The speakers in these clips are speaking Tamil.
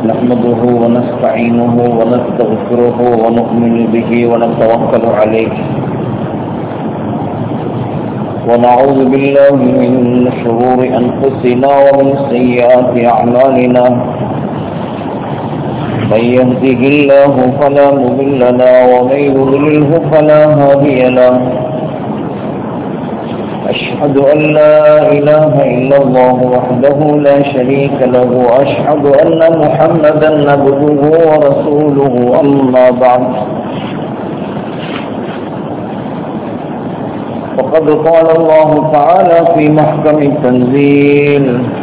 نحمده ونستعينه ونستغفره ونؤمن به ونتوكل عليه ونعوذ بالله من شرور أنفسنا ومن سيئات أعمالنا من يهده الله فلا مضل له ومن يضلله فلا هادي له أشهد أن لا إله إلا الله وحده لا شريك له وأشهد أن محمدا عبده ورسوله أما بعد وقد قال الله تعالى في محكم التنزيل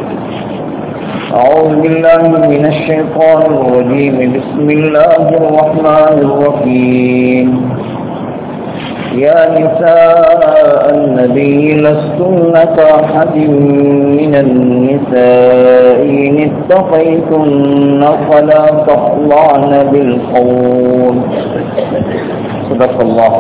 أعوذ بالله من الشيطان الرجيم بسم الله الرحمن الرحيم يا نساء النبي لستن كأحد من النساء إن اتقيتن فلا تخضعن بالقول صدق الله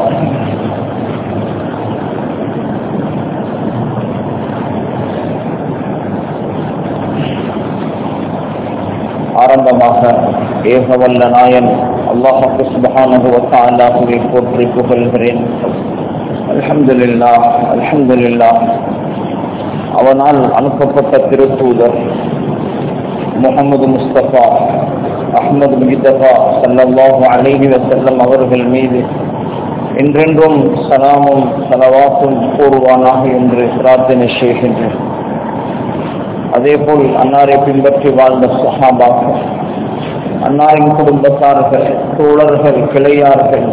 ஆரம்பமாக ஏகவல்ல நாயன் அல்லாஹு சுபஹானஹு வ தஆலாவை போற்றி புகழ்கிறேன் அல்ஹம்துலில்லாஹ் அல்ஹம்துலில்லாஹ் அவனால் அனுப்பப்பட்ட திருத்தூதர் முகமது முஸ்தபா அஹ்மது முஜிதபா சல்லல்லாஹு அலைஹி வஸல்லம் அவர்கள் மீது என்றென்றும் சலாமும் சலவாத்தும் கூறுவானாக என்று பிரார்த்தனை செய்கின்றேன் அதேபோல் அன்னாரை பின்பற்றி வாழ்ந்த சஹாபாக்கள் அன்னாரின் குடும்பத்தார்கள் தோழர்கள் கிளையார்கள்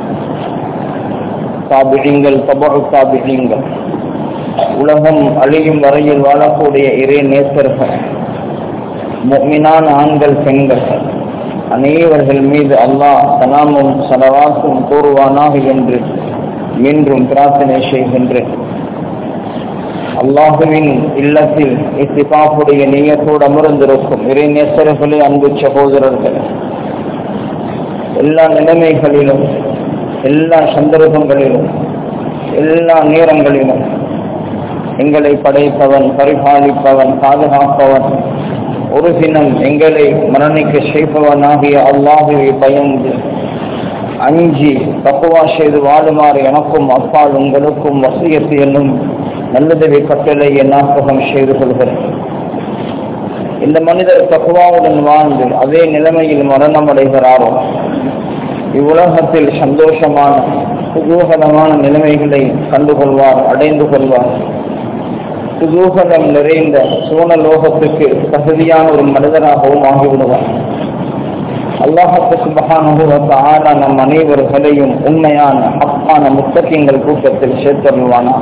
தாபிழிங்கள் தபகு தாபிழிங்கள் உலகம் அழியும் வரையில் வாழக்கூடிய இறை நேசர்கள் மீனான ஆண்கள் பெண்கள் அனைவர்கள் மீது அல்லாஹ் சலாமும் சலவாசும் கூறுவானாக என்று மீண்டும் பிரார்த்தனை செய்கின்றேன் அல்லாஹுவின் இல்லத்தில் இத்திபாப்புடைய நீயத்தோடு அமர்ந்திருக்கும் இறைநேசர்களே அன்பு சகோதரர்கள் எல்லா நிலைமைகளிலும் எல்லா சந்தர்ப்பங்களிலும் எல்லா நேரங்களிலும் எங்களை படைப்பவன் பரிபாலிப்பவன் பாதுகாப்பவன் ஒரு தினம் எங்களை மரணிக்க செய்பவனாகிய அல்லாஹுவை பயந்து அஞ்சி தப்புவா செய்து வாழுமாறு எனக்கும் அப்பால் உங்களுக்கும் வசியத்து என்னும் நல்லதவை கட்டளை ஞாபகம் செய்து கொள்கிறேன் இந்த மனிதர் தக்குவாவுடன் வாழ்ந்து அதே நிலைமையில் மரணம் அடைகிறாரோ இவ்வுலகத்தில் சந்தோஷமான குதூகலமான நிலைமைகளை கண்டுகொள்வார் அடைந்து கொள்வார் குதூகலம் நிறைந்த சோனலோகத்துக்கு தகுதியான ஒரு மனிதராகவும் ஆகிவிடுவார் அல்லாஹத்து சுபகானுபவத்த ஆனா நம் அனைவர்களையும் உண்மையான அப்பான முத்தக்கியங்கள் கூட்டத்தில் சேர்த்தருவானா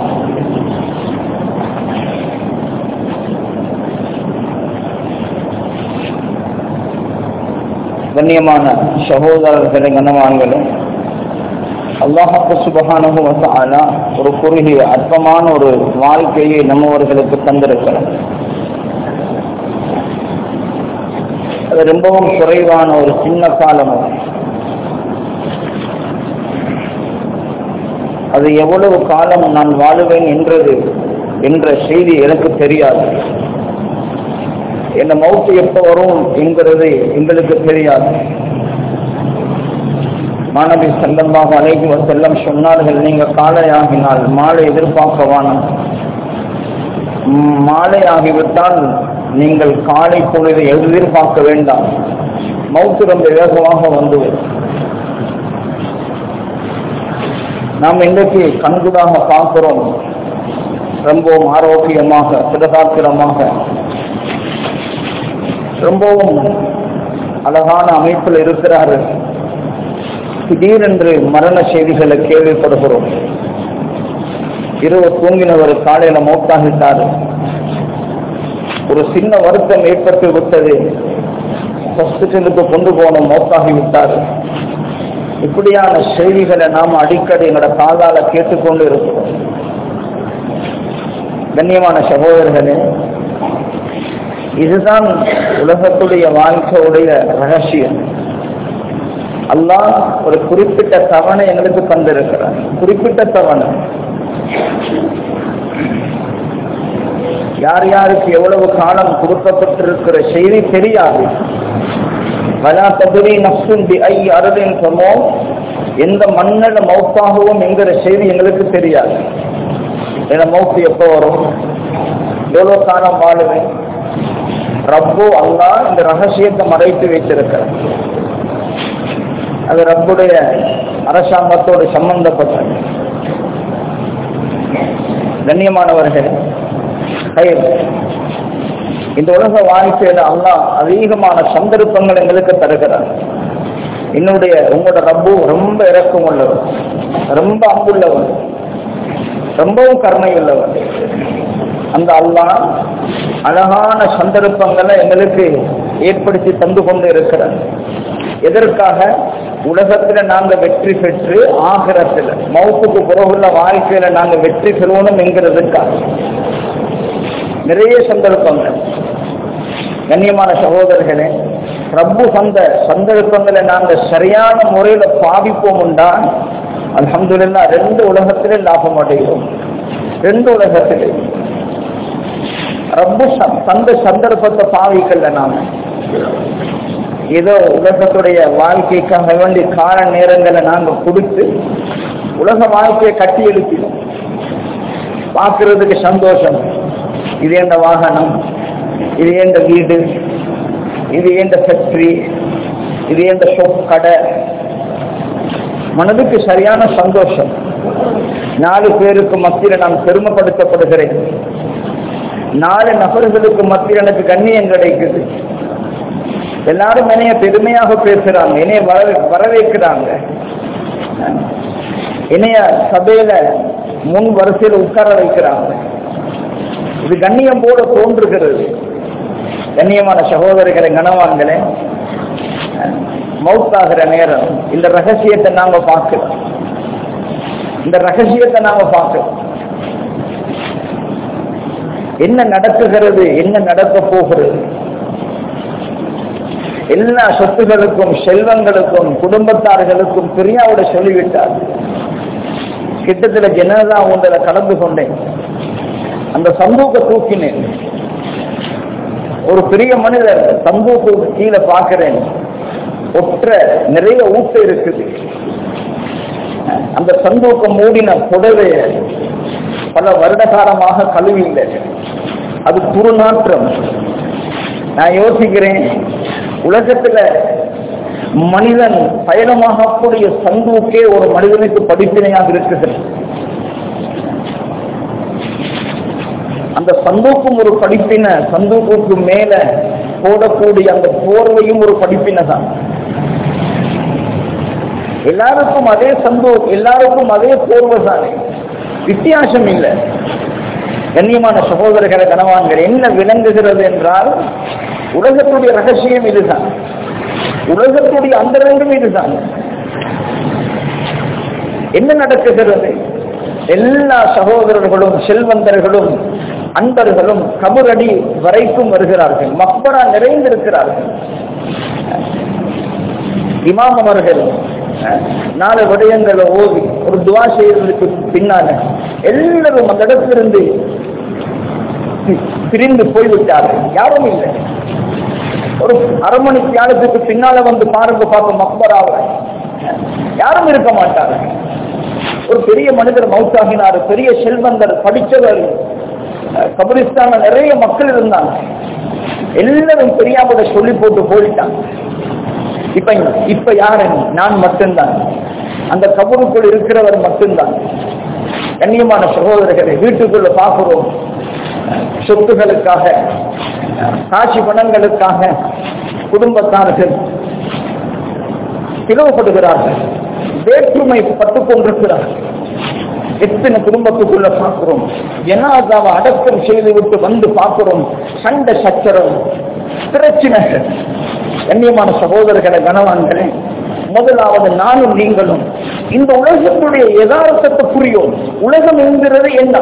கண்ணியமான சகோதரர்களை கனவான்களும் அல்லாஹாக்கு சுபகானுபவத்தானா ஒரு குறுகிய அற்பமான ஒரு வாழ்க்கையை நம்மவர்களுக்கு தந்திருக்கிறோம் அது ரொம்பவும் குறைவான ஒரு சின்ன காலம் அது எவ்வளவு காலம் நான் வாழுவேன் என்றது என்ற செய்தி எனக்கு தெரியாது என்ன மவுத்து எப்போ வரும் என்கிறது எங்களுக்கு தெரியாது மாணவி செல்லமாக அழைகி செல்லம் சொன்னார்கள் நீங்க காலையாகினால் மாலை எதிர்பார்க்கவான மாலை ஆகிவிட்டால் நீங்கள் காலை பொழுதை எதிர்பார்க்க வேண்டாம் மவுத்து ரொம்ப வேகமாக வந்து நாம் இன்றைக்கு கண்கூடாக பார்க்கிறோம் ரொம்பவும் ஆரோக்கியமாக சிறகாத்திரமாக ரொம்பவும் அழகான அமைப்பில் இருக்கிறார்கள் திடீரென்று மரண செய்திகளை கேள்விப்படுகிறோம் இரவு தூங்கினவர் காலையில மௌத்தாகிட்டார் ஒரு சின்ன வருத்தம் ஏற்பட்டு விட்டது ஹாஸ்பிட்டலுக்கு கொண்டு போன மௌத்தாகி விட்டார் இப்படியான செய்திகளை நாம் அடிக்கடி எங்களோட காதால கேட்டுக்கொண்டு இருக்கிறோம் கண்ணியமான சகோதரர்களே இதுதான் உலகத்துடைய வாழ்க்கையுடைய ரகசியம் அல்லாஹ் ஒரு குறிப்பிட்ட தவணை எங்களுக்கு தந்திருக்கிறார் குறிப்பிட்ட தவணை யார் யாருக்கு எவ்வளவு காலம் கொடுக்கப்பட்டிருக்கிற செய்தி தெரியாது வலா தகுதி நப்சும் பி ஐ அருளின் சமோ எந்த மண்ணில் மௌத்தாகவும் என்கிற செய்தி எங்களுக்கு தெரியாது என மௌத்து எப்போ வரும் எவ்வளோ காலம் வாழுவேன் ரப்பு அல்லா இந்த ரகசியத்தை மறைத்து வைத்திருக்கிறார் அது ரப்புடைய அரசாங்கத்தோடு சம்பந்தப்பட்டது கண்ணியமானவர்கள் இந்த உலக வாழ்க்கையில அல்லாஹ் அதிகமான சந்தர்ப்பங்கள் எங்களுக்கு தருகிறார் என்னுடைய உங்களோட ரப்பு ரொம்ப இறக்கம் உள்ளவர் ரொம்ப அன்புள்ளவர் ரொம்பவும் கருணை உள்ளவர் அந்த அல்லாஹ் அழகான சந்தர்ப்பங்களை எங்களுக்கு ஏற்படுத்தி தந்து கொண்டு இருக்கிறார் எதற்காக உலகத்துல நாங்க வெற்றி பெற்று ஆகிரத்துல மௌத்துக்கு பிறகுள்ள வாழ்க்கையில நாங்க வெற்றி பெறுவணும் என்கிறதுக்காக நிறைய சந்தர்ப்பங்கள் கண்ணியமான சகோதரர்களே ரப்பு சந்த சந்தர்ப்பங்களை நாங்க சரியான முறையில பாவிப்போம் உண்டா அலமதுல்லா ரெண்டு உலகத்திலே லாபம் அடைகிறோம் ரெண்டு உலகத்திலே ரப்பு சந்த சந்தர்ப்பத்தை பாவிக்கல நாம ஏதோ உலகத்துடைய வாழ்க்கைக்காக வேண்டி கால நேரங்களை நாங்க கொடுத்து உலக வாழ்க்கையை கட்டி எழுப்பினோம் பார்க்கறதுக்கு சந்தோஷம் இது எந்த வாகனம் இது எந்த வீடு இது எந்த ஃபேக்டரி இது எந்த ஷாப் கடை மனதுக்கு சரியான சந்தோஷம் நாலு பேருக்கு மத்தியில் நான் பெருமைப்படுத்தப்படுகிறேன் நாலு நபர்களுக்கு மத்தியில் எனக்கு கண்ணியம் கிடைக்குது எல்லாரும் என்னைய பெருமையாக பேசுறாங்க என்னைய வர வரவேற்கிறாங்க என்னைய சபையில முன் வரிசையில் உட்கார வைக்கிறாங்க இது கண்ணியம் போல தோன்றுகிறது கண்ணியமான சகோதரர்களை கனவான்களே மவுத்தாகிற நேரம் இந்த ரகசியத்தை நாங்க பார்க்கிறோம் இந்த ரகசியத்தை நாங்க பார்க்கிறோம் என்ன நடக்குகிறது என்ன நடக்க போகிறது எல்லா சொத்துகளுக்கும் செல்வங்களுக்கும் குடும்பத்தார்களுக்கும் பெரியாவோட சொல்லிவிட்டார் கிட்டத்தட்ட ஜனதா ஒன்றில் கலந்து கொண்டேன் அந்த சந்தூக்க தூக்கினேன் ஒரு பெரிய மனிதர் சந்தூக்கு கீழே பார்க்கிறேன் ஒற்ற நிறைய ஊட்ட இருக்குது அந்த சந்தூக்கம் மூடின புடவைய பல வருடகாலமாக கழுவில்லை அது துருநாற்றம் நான் யோசிக்கிறேன் உலகத்துல மனிதன் பயணமாகக்கூடிய சந்தூக்கே ஒரு மனிதனுக்கு படிப்பினையாக இருக்குது அந்த சந்தூக்கும் ஒரு படிப்பின சந்தூக்குக்கு மேல போடக்கூடிய அந்த போர்வையும் ஒரு படிப்பினை தான் எல்லாருக்கும் அதே சந்தோ எல்லாருக்கும் அதே போர்வை தானே வித்தியாசம் இல்லை கண்ணியமான சகோதரர்களை கனவான்கள் என்ன விளங்குகிறது என்றால் உலகத்துடைய ரகசியம் இதுதான் உலகத்துடைய அந்தரங்கம் இதுதான் என்ன நடக்குகிறது எல்லா சகோதரர்களும் செல்வந்தர்களும் அன்பர்களும் கபரடி வரைக்கும் வருகிறார்கள் மக்பரா நிறைந்திருக்கிறார்கள் இமாம் அவர்கள் நாலு விடயங்களை ஓதி ஒரு துவா செய்வதற்கு பின்னால எல்லாரும் அந்த இடத்திலிருந்து பிரிந்து போய்விட்டார்கள் யாரும் இல்லை ஒரு அரை மணி தியானத்துக்கு பின்னால வந்து பாருங்க பார்க்க மக்பராவை யாரும் இருக்க மாட்டார்கள் ஒரு பெரிய மனிதர் மவுத்தாகினார் பெரிய செல்வந்தர் படித்தவர் கபரிஸ்தான நிறைய மக்கள் இருந்தாங்க எல்லாரும் பெரியாவோட சொல்லி போட்டு போயிட்டாங்க இப்ப இப்ப யாரு நான் மட்டும்தான் அந்த கபருக்குள் இருக்கிறவர் மட்டும்தான் கண்ணியமான சகோதரர்களை வீட்டுக்குள்ள பார்க்கிறோம் சொத்துகளுக்காக காட்சி பணங்களுக்காக குடும்பத்தார்கள் பிளவுபடுகிறார்கள் வேற்றுமை பட்டுக் கொண்டிருக்கிறார்கள் எத்தனை குடும்பத்துக்குள்ள பார்க்கிறோம் ஜனாதாவை அடக்கம் செய்து விட்டு வந்து பார்க்கிறோம் சண்டை சச்சரம் பிரச்சனைகள் கண்ணியமான சகோதரர்களை கனவான்களே முதலாவது நானும் நீங்களும் இந்த உலகத்துடைய யதார்த்தத்தை புரியும் உலகம் என்கிறது என்ன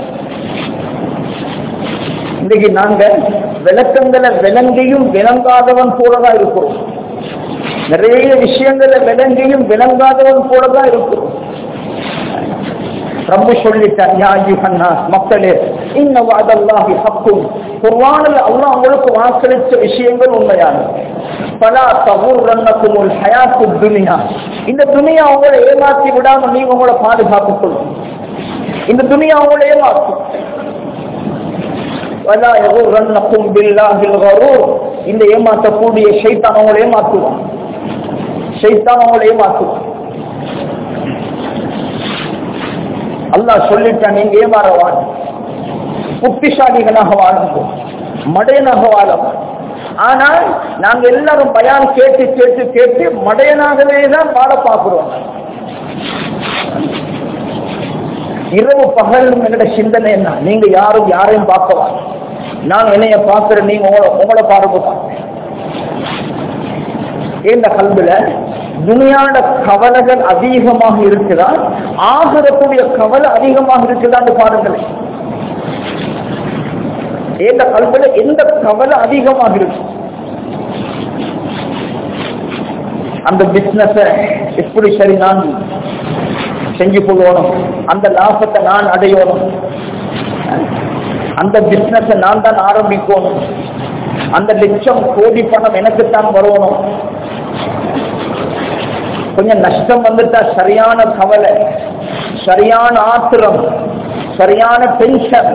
இன்னைக்கு நாங்க விளக்கங்களை விளங்கியும் விளங்காதவன் போலதான் இருக்கிறோம் நிறைய விஷயங்களை விளங்கியும் விளங்காதவன் போலதான் இருக்கிறோம் ரொம்ப சொல்லிட்டான் யா யுஹன்னா மக்களே இன்ன வஅதல்லாஹி ஹக்கும் குர்ஆனில் அல்லாஹ் உங்களுக்கு வாக்களித்த விஷயங்கள் உண்மையானது பலா தகுர்ரன்னக்குமுல் ஹயாத்து துனியா இந்த துனியா உங்களை ஏமாற்றி விடாம நீங்க உங்களை பாதுகாத்துக் கொள்ளும் இந்த துனியா உங்களை ஏமாற்றும் வலா யகுர்ரன்னக்கும் பில்லாஹில் கரூர் இந்த ஏமாற்றக்கூடிய ஷைத்தான் உங்களை ஏமாற்றுவான் ஷைத்தான் உங்களை ஏமாற்றுவான் அல்லாஹ் சொல்லிட்டான் நீங்க ஏமாறவான் புத்திசாலிகளாக வாழுங்க மடையனாக வாழவும் ஆனால் நாங்க எல்லாரும் பயான் கேட்டு கேட்டு கேட்டு மடையனாகவே தான் வாழ பார்க்கிறோம் இரவு பகல் எங்கட சிந்தனை என்ன நீங்க யாரும் யாரையும் பார்க்கவா நான் என்னைய பார்க்கிறேன் நீங்க உங்களை உங்களை பாருங்க இந்த கல்வில துணியாட கவலைகள் அதிகமாக இருக்குதா ஆகிறக்கூடிய கவலை அதிகமாக இருக்குதான்னு பாருங்களேன் இந்த கல்வில எந்த கவலை அதிகமாக இருக்கு அந்த பிசினஸ எப்படி சரி நான் செஞ்சு கொள்ளணும் அந்த லாபத்தை நான் அடையணும் அந்த பிசினஸ நான் தான் ஆரம்பிக்கணும் அந்த லட்சம் கோடி பணம் எனக்குத்தான் வரணும் கொஞ்சம் நஷ்டம் வந்துட்டா சரியான கவலை சரியான ஆத்திரம் சரியான டென்ஷன்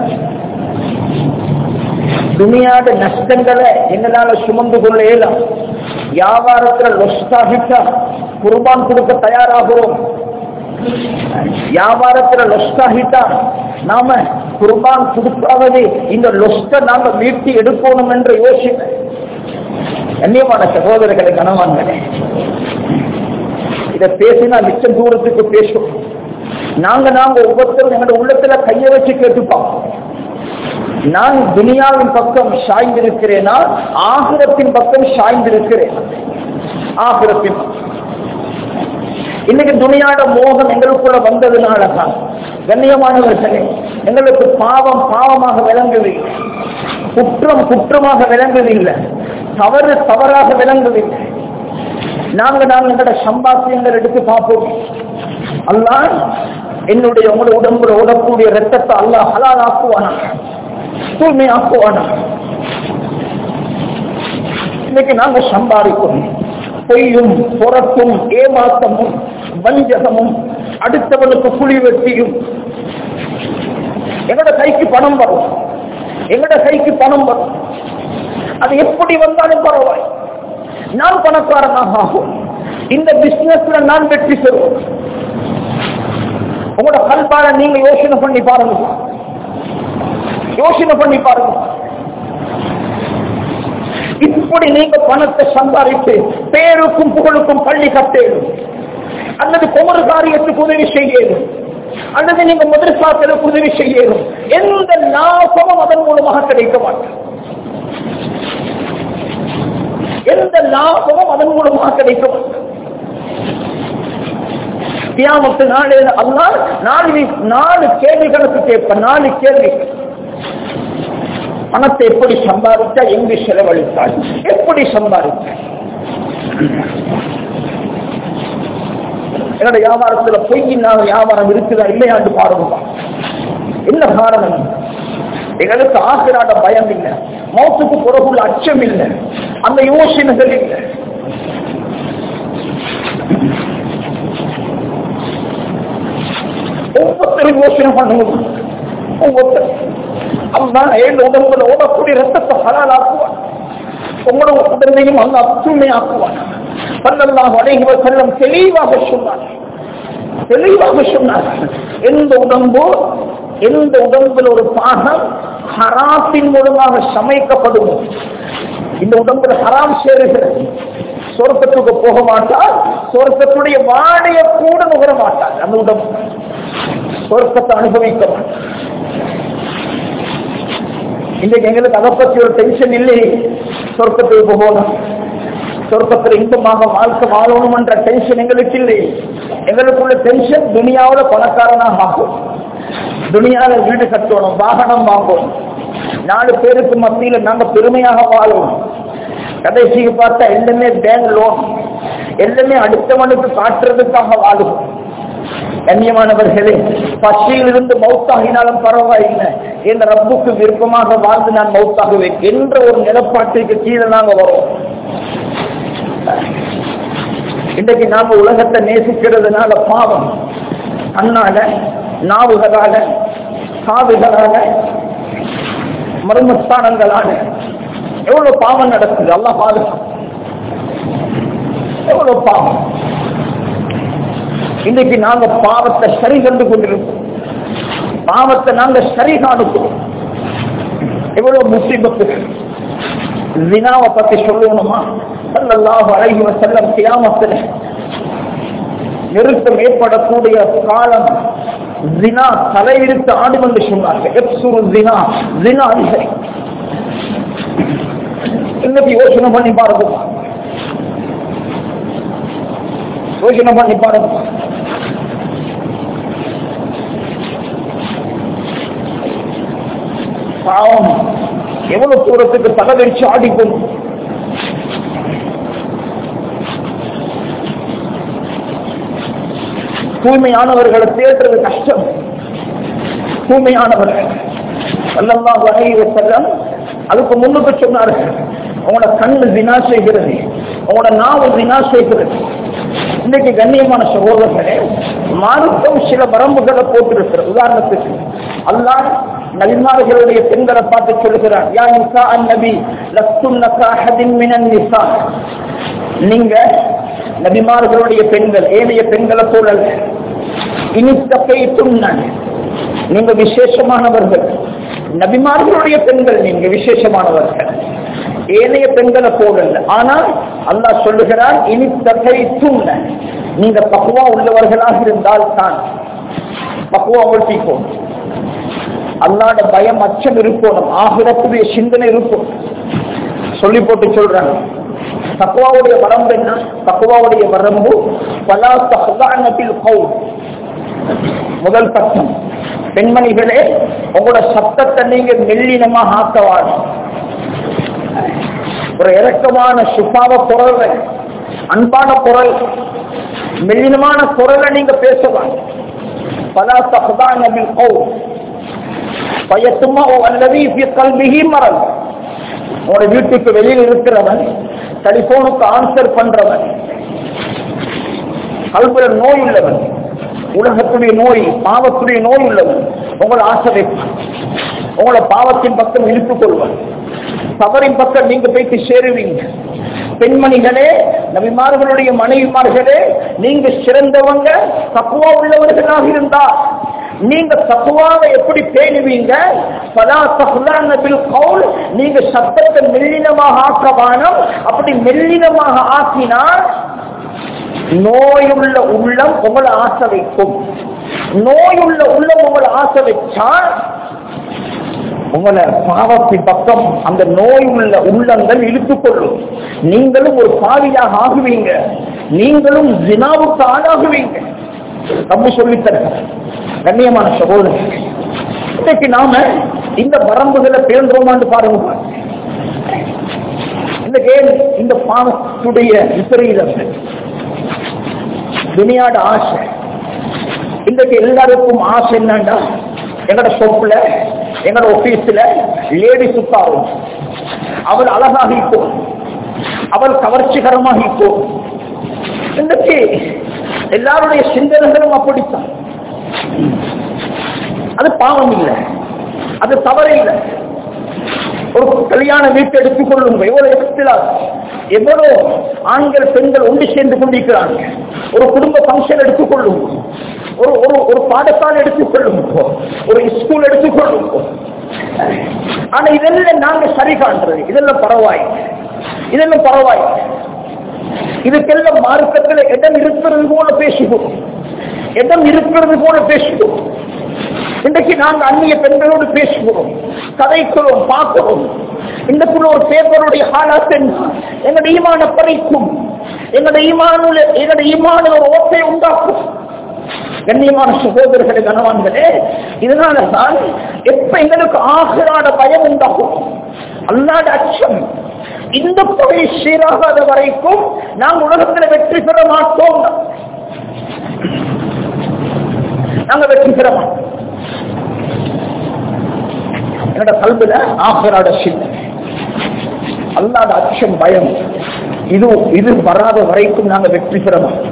துணியாத நஷ்டங்களை எங்களால சுமந்து கொள்ள இயலும் வியாபாரத்துல லொஸ்டாகிட்டா குர்பான் கொடுக்க தயாராகிறோம் வியாபாரத்துல லொஸ்டாகிட்டா நாம குர்பான் கொடுக்காவது இந்த லொஸ்ட நாங்க மீட்டி எடுக்கணும் என்று யோசிக்க கண்ணியமான சகோதரர்களை கனவான்களே இதை பேசினா மிச்சம் தூரத்துக்கு பேசும் நாங்க நாங்க ஒவ்வொருத்தரும் எங்களோட உள்ளத்துல கைய வச்சு கேட்டுப்போம் நான் துனியாவின் பக்கம் சாய்ந்திருக்கிறேனா ஆகிரத்தின் பக்கம் சாய்ந்திருக்கிறேன் ஆகிரத்தின் இன்னைக்கு துணியாட மோகம் எங்களுக்குள்ள வந்ததுனால தான் கண்ணியமானவர்களே எங்களுக்கு பாவம் பாவமாக விளங்குவதில்லை குற்றம் குற்றமாக விளங்குவதில்லை தவறு தவறாக விளங்குவதில்லை நாங்க நாங்க எங்களோட சம்பாத்தியங்கள் எடுத்து பார்ப்போம் அல்லாஹ் என்னுடைய உங்களோட உடம்புல ஓடக்கூடிய ரத்தத்தை அல்லாஹ் ஹலால் ஆக்குவானா தூய்மை ஆக்குவானா இன்னைக்கு நாங்க சம்பாதிக்கும் பொய்யும் புறத்தும் ஏமாத்தமும் வஞ்சகமும் அடுத்தவனுக்கு குழி வெட்டியும் எங்கட கைக்கு பணம் வரும் எங்கட கைக்கு பணம் வரும் அது எப்படி வந்தாலும் பரவாய் நான் பணக்காரனாக ஆகும் இந்த பிசினஸ்ல நான் வெற்றி பெறுவோம் உங்களோட கல்பால நீங்க யோசனை பண்ணி பாருங்க யோசனை பண்ணி பாருங்க இப்படி நீங்க பணத்தை சம்பாதித்து பேருக்கும் புகழுக்கும் பள்ளி கட்டேடும் அல்லது குமரு காரியத்துக்கு உதவி செய்யணும் அல்லது நீங்க மதரசாக்களுக்கு உதவி செய்யணும் எந்த லாபமும் அதன் மூலமாக கிடைக்க மாட்டேன் எந்த லாபமும் அதன் மூலமாக கிடைக்க மாட்டேன் கியாமத்து நாளில் அல்லா நாலு நாலு கேள்விகளுக்கு கேட்ப நாலு கேள்வி பணத்தை எப்படி சம்பாதித்தா எங்கு செலவழித்தாள் எப்படி சம்பாதித்தாள் என்னோட வியாபாரத்துல பொய்யில்லாத வியாபாரம் இருக்குதா இல்லையாண்டு பாருங்க என்ன காரணம் எங்களுக்கு ஆசிராட பயம் இல்லை மௌத்துக்கு பிறகுள்ள அச்சம் இல்லை அந்த யோசனைகள் இல்லை ஒவ்வொருத்தரும் யோசனை பண்ணுங்க ஒவ்வொருத்தர் அதுதான் ஏழு உடம்புல ஓடக்கூடிய ரத்தத்தை ஹலால் ஆக்குவான் உங்களோட உடம்பையும் அங்க அத்துமை ஆக்குவான் பல்லல்லாஹ் அலைஹி செல்லம் தெளிவாக சொன்னார் தெளிவாக சொன்னார் எந்த உடம்பு எந்த உடம்பில் ஒரு பாகம் ஹராத்தின் மூலமாக சமைக்கப்படும் இந்த உடம்புல ஹராம் சேருகிறது சொர்க்கத்துக்கு போக மாட்டார் சொர்க்கத்துடைய வாடைய கூட நுகர மாட்டார் அந்த உடம்பு சொர்க்கத்தை அனுபவிக்க மாட்டார் இன்றைக்கு எங்களுக்கு அதை பற்றி ஒரு டென்ஷன் இல்லை சொர்க்கத்துக்கு போகணும் சொர்க்கத்தில் இன்பமாக வாழ்க்கை வாழணும் என்ற டென்ஷன் எங்களுக்கு இல்லை எங்களுக்குள்ள டென்ஷன் துனியாவில பணக்காரனாக ஆகும் துனியால வீடு கட்டணும் வாகனம் வாங்கணும் நாலு பேருக்கு மத்தியில நாங்க பெருமையாக வாழணும் கடைசிக்கு பார்த்தா எல்லாமே பேங்க் லோன் எல்லாமே அடுத்தவனுக்கு காட்டுறதுக்காக வாழும் கண்ணியமானவர்களே பசியிலிருந்து மௌத்தாகினாலும் பரவாயில்லை என் ரப்புக்கு விருப்பமாக வாழ்ந்து நான் மௌத்தாகுவேன் என்ற ஒரு நிலப்பாட்டுக்கு கீழே நாங்க வரோம் இன்றைக்கு நாம உலகத்தை நேசிக்கிறதுனால பாவம் கண்ணால நாவுகளால காதுகளால மர்மஸ்தானங்களால எவ்வளவு பாவம் நடக்குது அல்லா பாதுகாப்பு எவ்வளவு பாவம் இன்னைக்கு நாங்க பாவத்தை சரி கண்டு கொண்டிருக்கோம் பாவத்தை நாங்க சரி காணுக்கிறோம் எவ்வளவு முசீபத்துகள் வினாவை பத்தி சொல்லணுமா சல்லல்லாஹு அலைஹி வஸல்லம் கியாமத்துல நெருக்கம் ஏற்படக்கூடிய காலம் ஜினா தலைவிரித்து ஆடும் என்று சொன்னார்கள் எப்சுரு ஜினா ஜினா இல்லை இன்னைக்கு யோசனை பண்ணி பாருங்க யோசனை பண்ணி பாருங்க பாவம் எவ்வளவு தூரத்துக்கு தலைவரிச்சு ஆடிக்கொண்டு தூய்மையானவர்களை தேடுறது கஷ்டம் தூய்மையானவர்கள் அல்லாஹ் வகையை செல்லம் அதுக்கு முன்னுக்கு சொன்னார்கள் உங்களோட கண்ணு வினா செய்கிறது உங்களோட நாவு வினா செய்கிறது இன்னைக்கு கண்ணியமான சகோதரர்களே மார்க்கம் சில வரம்புகளை போட்டிருக்கிறது உதாரணத்துக்கு அல்லாஹ் நபிமார்களுடைய பெண்களை பார்த்து சொல்கிறார் யா நிசா அந்நபி லஸ்துன் நகாஹதின் மினன் நிசா நீங்க நபிமார்களுடைய பெண்கள் ஏனைய பெண்களை போல இனித்தப்பை துண்ணன் நீங்க விசேஷமானவர்கள் நபிமார்களுடைய பெண்கள் நீங்க விசேஷமானவர்கள் ஏனைய பெண்களை போடல ஆனால் அல்லாஹ் சொல்லுகிறார் இனித்தகை துண்ண நீங்க பக்குவா உள்ளவர்களாக இருந்தால் தான் பக்குவா ஒட்டிக்கும் அல்லாட பயம் அச்சம் இருக்கணும் ஆகிரத்துடைய சிந்தனை இருக்கும் சொல்லி போட்டு சொல்றாங்க தக்குவாவுடைய வரம்பு என்ன தக்குவாவுடைய வரம்பு பலா தஹ்தானத்தில் கவுல் முதல் பக்கம் பெண்மணிகளே உங்களோட சத்தத்தை நீங்க மெல்லினமாக ஆக்கவாடு ஒரு இறக்கமான சுபாவ குரல் அன்பான குரல் மெல்லினமான குரலை நீங்க பேசலாம் பலா தஹ்தானத்தில் கவுல் பயத்துமா அல்லது கல்விகி மரம் உங்களோட வீட்டுக்கு வெளியில் இருக்கிறவன் டெலிபோனுக்கு ஆன்சர் பண்றவன் கல்புல நோய் உள்ளவன் உலகத்துடைய நோய் பாவத்துடைய நோய் உள்ளவன் உங்களை ஆசை வைப்பான் உங்களை பாவத்தின் பக்கம் இழுத்துக் கொள்வன் தவறின் பக்கம் நீங்க போயிட்டு சேருவீங்க பெண்மணிகளே நபிமார்களுடைய மனைவிமார்களே நீங்க சிறந்தவங்க தக்குவா உள்ளவர்களாக இருந்தா நீங்க தக்குவாவை எப்படி பேணுவீங்க பலா தகுலானபில் கவுல் நீங்க சத்தத்தை மெல்லினமாக ஆக்கவானம் அப்படி மெல்லினமாக ஆக்கினால் நோயுள்ள உள்ளம் உங்களை ஆசை வைக்கும் நோயுள்ள உள்ளம் உங்களை ஆசை வச்சா உங்களை பாவத்தின் பக்கம் அந்த நோய் உள்ள உள்ளங்கள் இழுத்துக் கொள்ளும் நீங்களும் ஒரு பாவியாக ஆகுவீங்க நீங்களும் ஜினாவுக்கு ஆளாகுவீங்க ரொம்ப சொல்லித்தர கண்ணியமான சகோதரர் இன்னைக்கு நாம இந்த வரம்புகளை பேர்ந்தோமான்னு பாருங்க இந்த கேம் இந்த பாவத்துடைய விபரீதம் துணியாட ஆசை இன்றைக்கு எல்லாருக்கும் ஆசை என்னண்டா எங்கட ஷாப்ல எங்கட ஆபீஸ்ல லேடி சுத்தாரும் அவள் அழகாக இப்போ அவள் கவர்ச்சிகரமாக இப்போ இன்றைக்கு எல்லாருடைய சிந்தனைகளும் அப்படித்தான் அது பாவம் இல்லை அது தவறு இல்லை ஒரு கல்யாண வீட்டை எடுத்துக் கொள்ளுங்க எவ்வளவு இடத்திலார் எவ்வளவு ஆண்கள் பெண்கள் ஒன்று சேர்ந்து கொண்டிருக்கிறாங்க ஒரு குடும்ப பங்கன் எடுத்துக் கொள்ளுங்க ஒரு ஒரு ஒரு பாடசாலை எடுத்துக் கொள்ளுங்க ஒரு ஸ்கூல் எடுத்துக் கொள்ளுங்க ஆனா இதெல்லாம் நாங்க சரி காண்றது இதெல்லாம் பரவாயில்லை இதெல்லாம் பரவாயில்லை இதுக்கெல்லாம் மார்க்கத்தில் இடம் இருக்கிறது போல பேசுகிறோம் இடம் இருக்கிறது போல பேசுகிறோம் இன்றைக்கு நாங்க அந்நிய பெண்களோடு பேசுகிறோம் கதைக்கிறோம் பார்க்கிறோம் இன்றைக்குள்ள ஒரு பேப்பருடைய ஹாலாத் என்ன எங்களுடைய ஈமான பறிக்கும் எங்களுடைய ஈமானுல எங்களுடைய ஈமான ஒரு ஓட்டை உண்டாக்கும் கண்ணியமான சகோதரர்களே கனவான்களே இதனால தான் எப்ப எங்களுக்கு ஆகிறாட பயம் உண்டாகும் அல்லாட அச்சம் இந்த தொகை சீராகாத வரைக்கும் நாம் உலகத்தில் வெற்றி பெற மாட்டோம் நாங்க வெற்றி பெற மாட்டோம் என்னோட கல்வில ஆகராட சிந்தனை அல்லாத அச்சம் பயம் இது இது வராத வரைக்கும் நாங்க வெற்றி பெற மாட்டோம்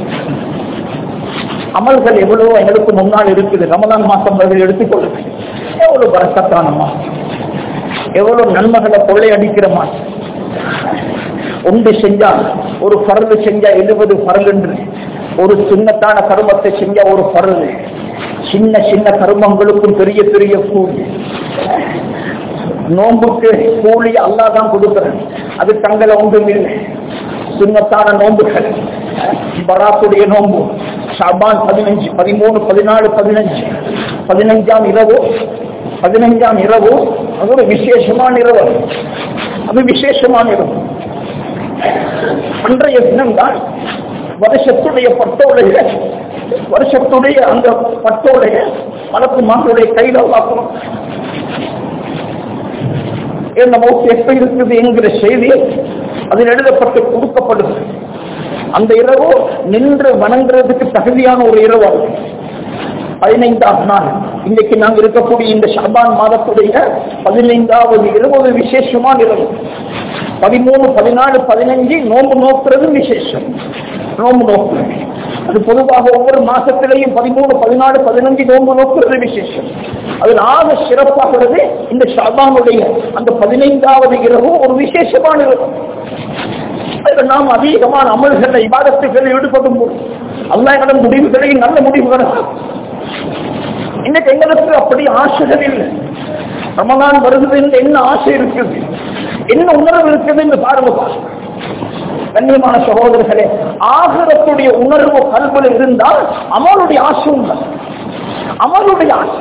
அமல்கள் எவ்வளவோ எங்களுக்கு முன்னால் இருக்குது ரமலான் மாசம் அவர்கள் எடுத்துக்கொள்ளுங்க எவ்வளவு பரக்கத்தான மாசம் எவ்வளவு நன்மைகளை கொள்ளையடிக்கிற மாசம் ஒன்று செஞ்சா ஒரு பரல் செஞ்சா எழுபது பரல் என்று ஒரு சின்னத்தான கருமத்தை செஞ்சா ஒரு பரல் சின்ன சின்ன கருமங்களுக்கும் பெரிய பெரிய கூலி நோம்புக்கு கூலி அல்லாஹ் தான் கொடுக்கிறான் அது தங்களை ஒன்றும் இல்லை சுண்ணத்தான நோம்புகள் பராத்துடைய நோம்பு ஷாபான் பதினஞ்சு பதிமூணு பதினாலு பதினஞ்சு பதினஞ்சாம் இரவு பதினஞ்சாம் இரவு அது ஒரு விசேஷமான இரவு அது விசேஷமான இரவு அன்றைய தினம்தான் வருஷத்துடைய பட்டோடைய வருஷத்துடைய அந்த பட்டோடைய மலப்பு மாங்களுடைய கையில வாக்கணும் இந்த மௌத்து எப்ப இருக்குது என்கிற செய்தி அதில் எழுதப்பட்டு கொடுக்கப்படுது அந்த இரவு நின்று வணங்குறதுக்கு தகுதியான ஒரு இரவு அது பதினைந்தாம் நாள் இன்னைக்கு நாங்கள் இருக்கக்கூடிய இந்த ஷாபான் மாதத்துடைய பதினைந்தாவது இரவு ஒரு விசேஷமான இரவு பதிமூணு பதினாலு பதினஞ்சு நோன்பு நோக்குறது விசேஷம் நோன்பு நோக்குறது அது பொதுவாக ஒவ்வொரு மாசத்திலையும் பதிமூணு பதினாலு பதினஞ்சு நோன்பு நோக்குறது விசேஷம் அதில் ஆக சிறப்பாகிறது இந்த ஷாபானுடைய அந்த பதினைந்தாவது இரவு ஒரு விசேஷமான இரவு அதில் நாம் அதிகமான அமல்களை விவாதத்துகளில் ஈடுபடும் போது அல்லா எங்களோட முடிவுகளை நல்ல முடிவுகள் இன்னைக்கு எங்களுக்கு அப்படி ஆசைகள் இல்லை ரமலான் வருகிறது என்று என்ன ஆசை இருக்குது என்ன உணர்வு இருக்குது என்று பாருங்க கண்ணியமான சகோதரர்களே ஆகரத்துடைய உணர்வு கல்வியில் இருந்தால் அமலுடைய ஆசை உண்டு அமலுடைய ஆசை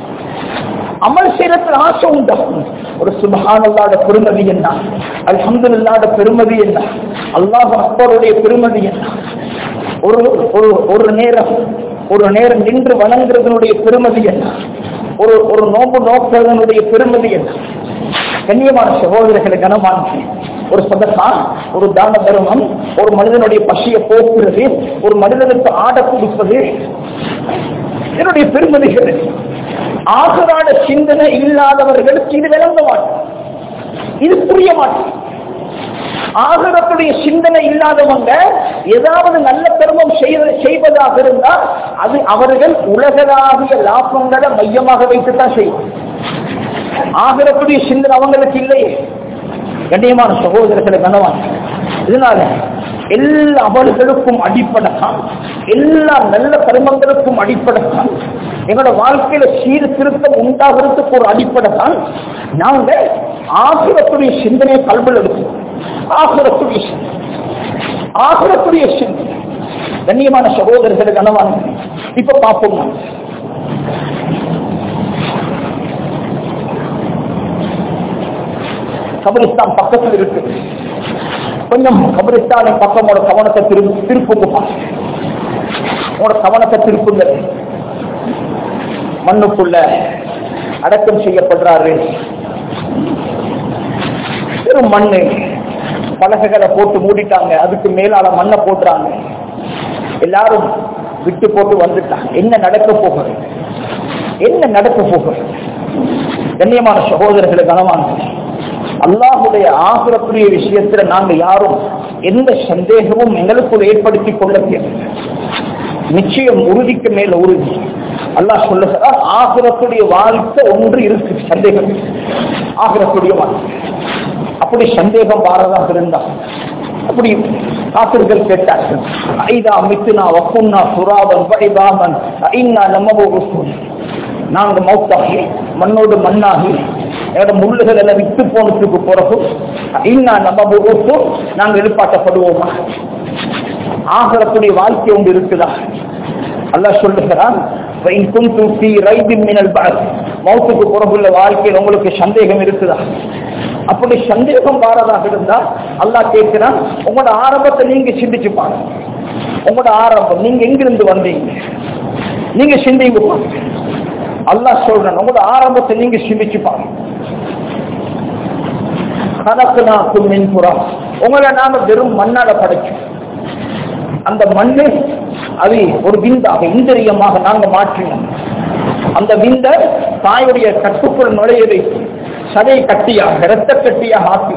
அமல் செய்யறதுல ஆசை உண்டாகும் ஒரு சுபஹானல்லாத பெருமதி என்ன அல்ஹம்துலில்லாத பெருமதி என்ன அல்லாஹ் அக்பருடைய பெருமதி என்ன ஒரு ஒரு ஒரு நேரம் ஒரு நேரம் நின்று வணங்குறதனுடைய பெருமதி என்ன ஒரு ஒரு நோம்பு நோக்குறதனுடைய பெருமதி என்ன கண்ணியமான சகோதரர்களை கனமான ஒரு சதக்கா ஒரு தான தர்மம் ஒரு மனிதனுடைய பசியை போக்குறது ஒரு மனிதனுக்கு ஆட கொடுப்பது என்னுடைய பெருமதிகள் ஆசராட சிந்தனை இல்லாதவர்களுக்கு இது விளங்க மாட்டோம் இது புரிய மாட்டோம் ஆகரத்துடைய சிந்தனை இல்லாதவங்க ஏதாவது நல்ல கர்மம் செய்வதாக இருந்தால் அது அவர்கள் உலகளாவிய லாபங்களை மையமாக வைத்துத்தான் செய்யும் ஆகரத்துடைய சிந்தனை அவங்களுக்கு இல்லையே கண்ணியமான சகோதரர்களை கனவான் இதனால எல்லா அமல்களுக்கும் அடிப்படைதான் எல்லா நல்ல கர்மங்களுக்கும் அடிப்படைதான் எங்களோட வாழ்க்கையில சீர்திருத்தம் உண்டாகிறதுக்கு ஒரு அடிப்படை தான் நாங்க ஆசிரத்துடைய சிந்தனையை கல்வியில் எடுக்கணும் ஆசிரத்துடைய சிந்தனை ஆசிரத்துடைய சிந்தனை கண்ணியமான சகோதரர்கள் கனவான இப்ப பார்ப்போம் நாம். கபரிஸ்தான் பக்கத்தில் இருக்கு கொஞ்சம் கபரிஸ்தானை பக்கமோட கவனத்தை திரு திருப்புங்க உங்களோட கவனத்தை திருப்புங்க மண்ணுக்குள்ள அடக்கம் செய்யப்படுறாரு வெறும் மண்ணு பலகைகளை போட்டு மூடிட்டாங்க அதுக்கு மேலால மண்ணை போட்டுறாங்க எல்லாரும் விட்டு போட்டு வந்துட்டாங்க என்ன நடக்க போகிறது என்ன நடக்க போகிறது கண்ணியமான சகோதரர்களை கனவான அல்லாஹுடைய ஆகுறக்கூடிய விஷயத்துல நாங்க யாரும் எந்த சந்தேகமும் எங்களுக்குள் ஏற்படுத்திக் கொள்ள தேவை நிச்சயம் உறுதிக்கு மேல உறுதி அல்லாஹ் சொல்லுகிறார் ஆகுறக்கூடிய வாழ்க்கை ஒன்று இருக்கு சந்தேகம் ஆகுறக்கூடிய வாழ்க்கை அப்படி சந்தேகம் வாரதாக இருந்தா அப்படி காத்திர்கள் கேட்டார்கள் ஐதா மித்துனா வக்குன்னா சுராபன் வைதாமன் ஐநா நம்ம நாங்க மௌத்தாகி மண்ணோடு மண்ணாகி என்னோட முள்ளுகள் எல்லாம் விட்டு போனதுக்கு பிறகு இன்னா நம்ம நாங்க எழுப்பாட்டப்படுவோமா ஆகக்கூடிய வாழ்க்கை ஒன்று இருக்குதா அல்லாஹ் சொல்லுகிறான் மௌத்துக்கு புறகுள்ள வாழ்க்கையில் உங்களுக்கு சந்தேகம் இருக்குதா அப்படி சந்தேகம் வாரதாக இருந்தா அல்லாஹ் கேட்கிறான் உங்களோட ஆரம்பத்தை நீங்க சிந்திச்சு பாருங்க உங்களோட ஆரம்பம் நீங்க எங்கிருந்து வந்தீங்க நீங்க சிந்திங்க பாருங்க அல்லாஹ் சொல்றேன் உங்களோட ஆரம்பத்தை நீங்க சிந்திச்சு பாருங்க கணக்குனாக்கும் மின்புறம் உங்களை நாம வெறும் மண்ணால படைச்சோம் அந்த மண்ணு அது ஒரு விந்தாக இந்திரியமாக நாங்க மாற்றினோம் அந்த விந்த தாயுடைய கட்டுக்குள் நுழைய வைத்து சதை கட்டியாக இரத்த கட்டியாக ஆக்கி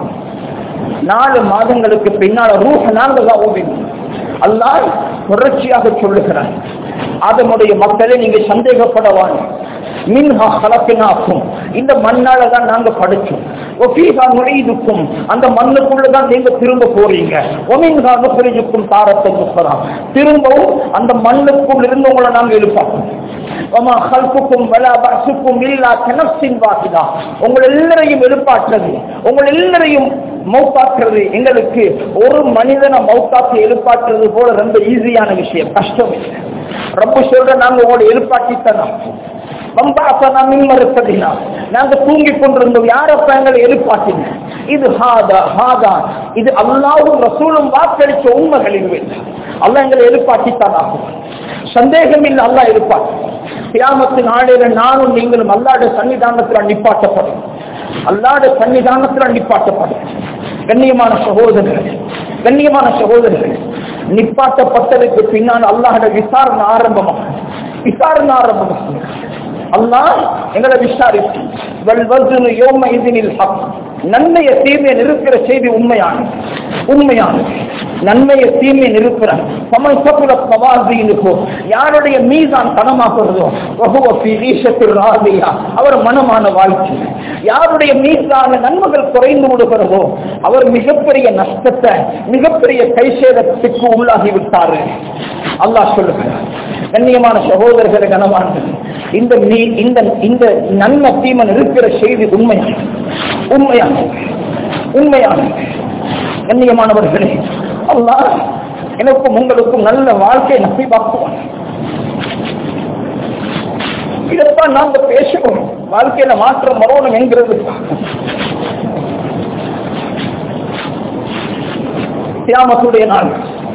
நாலு மாதங்களுக்கு பின்னால் ரூஹ நாங்கள் தான் அல்லாஹ் தொடர்ச்சியாக சொல்லுகிறார் அதனுடைய மக்களை நீங்க சந்தேகப்படவாங்க மின்ஹா கலப்பினாக்கும் இந்த மண்ணால தான் நாங்க படிச்சோம் ஒஃபீஹா நுழைதுக்கும் அந்த மண்ணுக்குள்ள தான் நீங்க திரும்ப போறீங்க ஒமின்ஹா நுகரிஜுக்கும் தாரத்தை நுகரா திரும்பவும் அந்த மண்ணுக்குள் இருந்து உங்களை நாங்க எழுப்பாக்கும் வமா ஹல்குக்கும் வலா பசுக்கும் இல்லா கனப்சின் வாசிதா உங்கள் எல்லாரையும் எழுப்பாற்றுறது உங்கள் எல்லாரையும் மௌத்தாக்குறது எங்களுக்கு ஒரு மனிதனை மௌத்தாக்கி எழுப்பாற்றுறது போல ரொம்ப ஈஸியான விஷயம் கஷ்டம் இல்லை ரொம்ப சொல்ற நாங்க உங்களோட எழுப்பாட்டித்தனம் வம்பாசனா மின்மறுப்பதினா நாங்க தூங்கி கொண்டிருந்தோம் யாரப்ப எங்களை எழுப்பாட்டின இது ஹாதா ஹாதா இது அல்லாவும் ரசூலும் வாக்களிச்ச உண்மைகள் இல்லை அல்ல எங்களை எழுப்பாட்டித்தான் சந்தேகம் இல்லை அல்லா எழுப்பாட்டு கியாமத்து நாளையில நானும் நீங்களும் அல்லாட சன்னிதானத்துல நிப்பாட்டப்படும் அல்லாட சன்னிதானத்துல நிப்பாட்டப்படும் கண்ணியமான சகோதரர்கள் கண்ணியமான சகோதரர்கள் நிப்பாட்டப்பட்டதுக்கு பின்னால் அல்லாஹோட விசாரணை ஆரம்பமாக விசாரணை ஆரம்பமாக அல்லாஹ் எங்களை விசாரித்து வல்வதுனு யோம இதினில் ஹக் நன்மைய தீமையை நிறுக்கிற செய்தி உண்மையான உண்மையான நன்மைய தீமையை நிறுக்கிறான் சமல் சப்புல பவாசினுக்கோ யாருடைய மீதான் பணமாகிறதோ வகுவப்பி ஈஷத்தில் ராதியா அவர் மனமான வாழ்க்கை யாருடைய மீதான நன்மைகள் குறைந்து விடுகிறதோ அவர் மிகப்பெரிய நஷ்டத்தை மிகப்பெரிய கைசேதத்துக்கு உள்ளாகி விட்டாரு அல்லாஹ் சொல்லுகிறார் கண்ணியமான சகோதரர்களை கனவான்கள் இந்த நீ இந்த இந்த நன்மை தீமன் இருக்கிற செய்தி உண்மையான உண்மையான உண்மையான கண்ணியமானவர்களே அல்லாஹ் எனக்கும் உங்களுக்கும் நல்ல வாழ்க்கை நம்பிவாக்குவான் இதைத்தான் நாங்க பேசுவோம் வாழ்க்கையில மாற்றம் வரணும் என்கிறது தியாமத்துடைய நாள்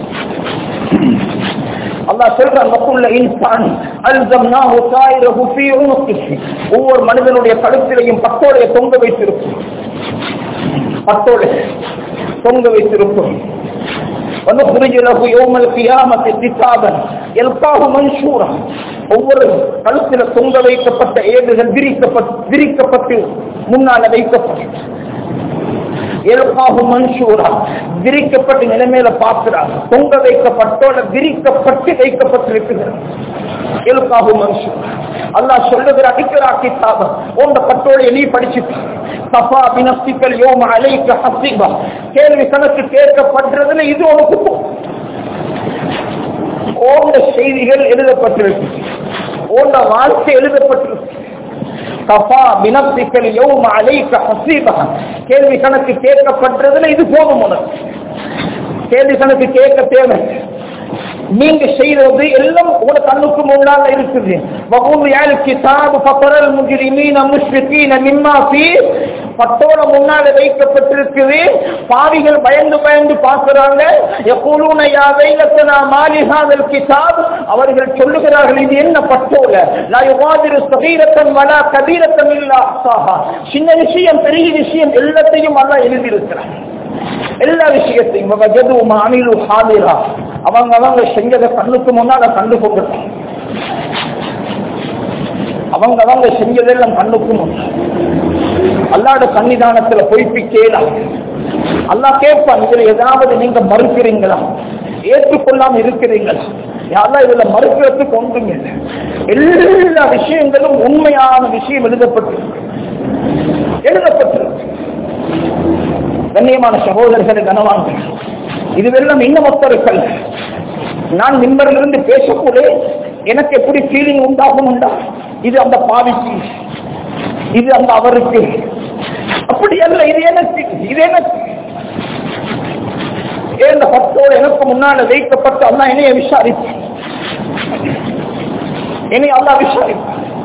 அல்லாஹ் சொல்றான் மக்குள்ள இன்சான் அல்சம்னாஹு தாயிரஹு ஃபீ உனுக்கிஹி ஒவ்வொரு மனிதனுடைய கழுத்திலையும் பட்டோடைய தொங்க வைத்திருக்கும் பட்டோட தொங்க வைத்திருக்கும் ونخرج له يوم القيامة كتابا يلقاه منشورا ஒவ்வொரு கழுத்தில தொங்க வைக்கப்பட்ட ஏடுகள் விரிக்கப்பட்டு விரிக்கப்பட்டு முன்னால வைக்கப்பட்டு எல்காஹு மன்சூரா விரிக்கப்பட்டு நிலைமையில பார்க்கிறார் தொங்க வைக்கப்பட்டோட விரிக்கப்பட்டு வைக்கப்பட்டிருக்கிறார் எல்காஹு மன்சூரா அல்லாஹ் சொல்லுகிற அடிக்கிறா கித்தாப உண்ட பட்டோட நீ படிச்சு சஃபா பினஸ்திக்கல் யோம அலைக்க ஹசிபா கேள்வி கணக்கு கேட்கப்படுறதுல இது உனக்கு ஓண்ட செய்திகள் எழுதப்பட்டிருக்கு ஓண்ட வாழ்க்கை எழுதப்பட்டிருக்கு கஃபா பினப்திக்கல் யௌம அலைக்க ஹசீபா கேள்வி கணக்கு கேட்கப்படுறதுல இது போதும் உனக்கு கேள்வி கணக்கு கேட்க தேவை நீங்க செய்யறது எல்லாம் உங்களோட கண்ணுக்கு முன்னால இருக்குது வகுந்து யாரு கிதாபு பப்பரல் முஜிரிமீன முஷ்ரிகீன மிம்மா ஃபீ பட்டோட முன்னால வைக்கப்பட்டிருக்குது பாவிகள் பயந்து பயந்து பார்க்கிறாங்க எப்பொழுது யா வைலத்தனா மாலிஹாதல் கிதாப் அவர்கள் சொல்லுகிறார்கள் இது என்ன பட்டோல லா யுகாதிரு சகீரத்தன் வலா கபீரத்தன் இல்லா அஹ்சாஹா சின்ன விஷயம் பெரிய விஷயம் எல்லாத்தையும் அல்லாஹ் எழுதியிருக்கிறார் எல்லா விஷயத்தையும் வஜது மாமிலு ஹாதிரா அவங்க அவங்க செஞ்சதை கண்ணுக்கு முன்னால கண்டு கொண்டுட்டாங்க அவங்க அவங்க செஞ்சதெல்லாம் கண்ணுக்கு முன்னால அல்லாட சன்னிதானத்துல பொய்ப்பிக்கலாம் அல்லாஹ் கேட்பான் இதுல ஏதாவது நீங்க மறுக்கிறீங்களா ஏற்றுக்கொள்ளாம இருக்கிறீங்களா யாரெல்லாம் இதுல மறுக்கிறதுக்கு ஒன்றும் இல்லை எல்லா விஷயங்களும் உண்மையான விஷயம் எழுதப்பட்டிருக்கு எழுதப்பட்டிருக்கு கண்ணியமான சகோதரர்களை கனவான்கள் இதுவெல்லாம் இன்னும் ஒத்தருக்கள் நான் மின்பரிலிருந்து பேசக்கூட எனக்கு எப்படி ஃபீலிங் உண்டாகும் உண்டா இது அந்த பாவிக்கு இது அந்த அவருக்கு அப்படி அல்ல இது எனக்கு இது எனக்கு இந்த பத்தோடு எனக்கு முன்னால வைக்கப்பட்டு அல்லா என்னைய விசாரிப்பு என்னை அல்லா விசாரிப்பு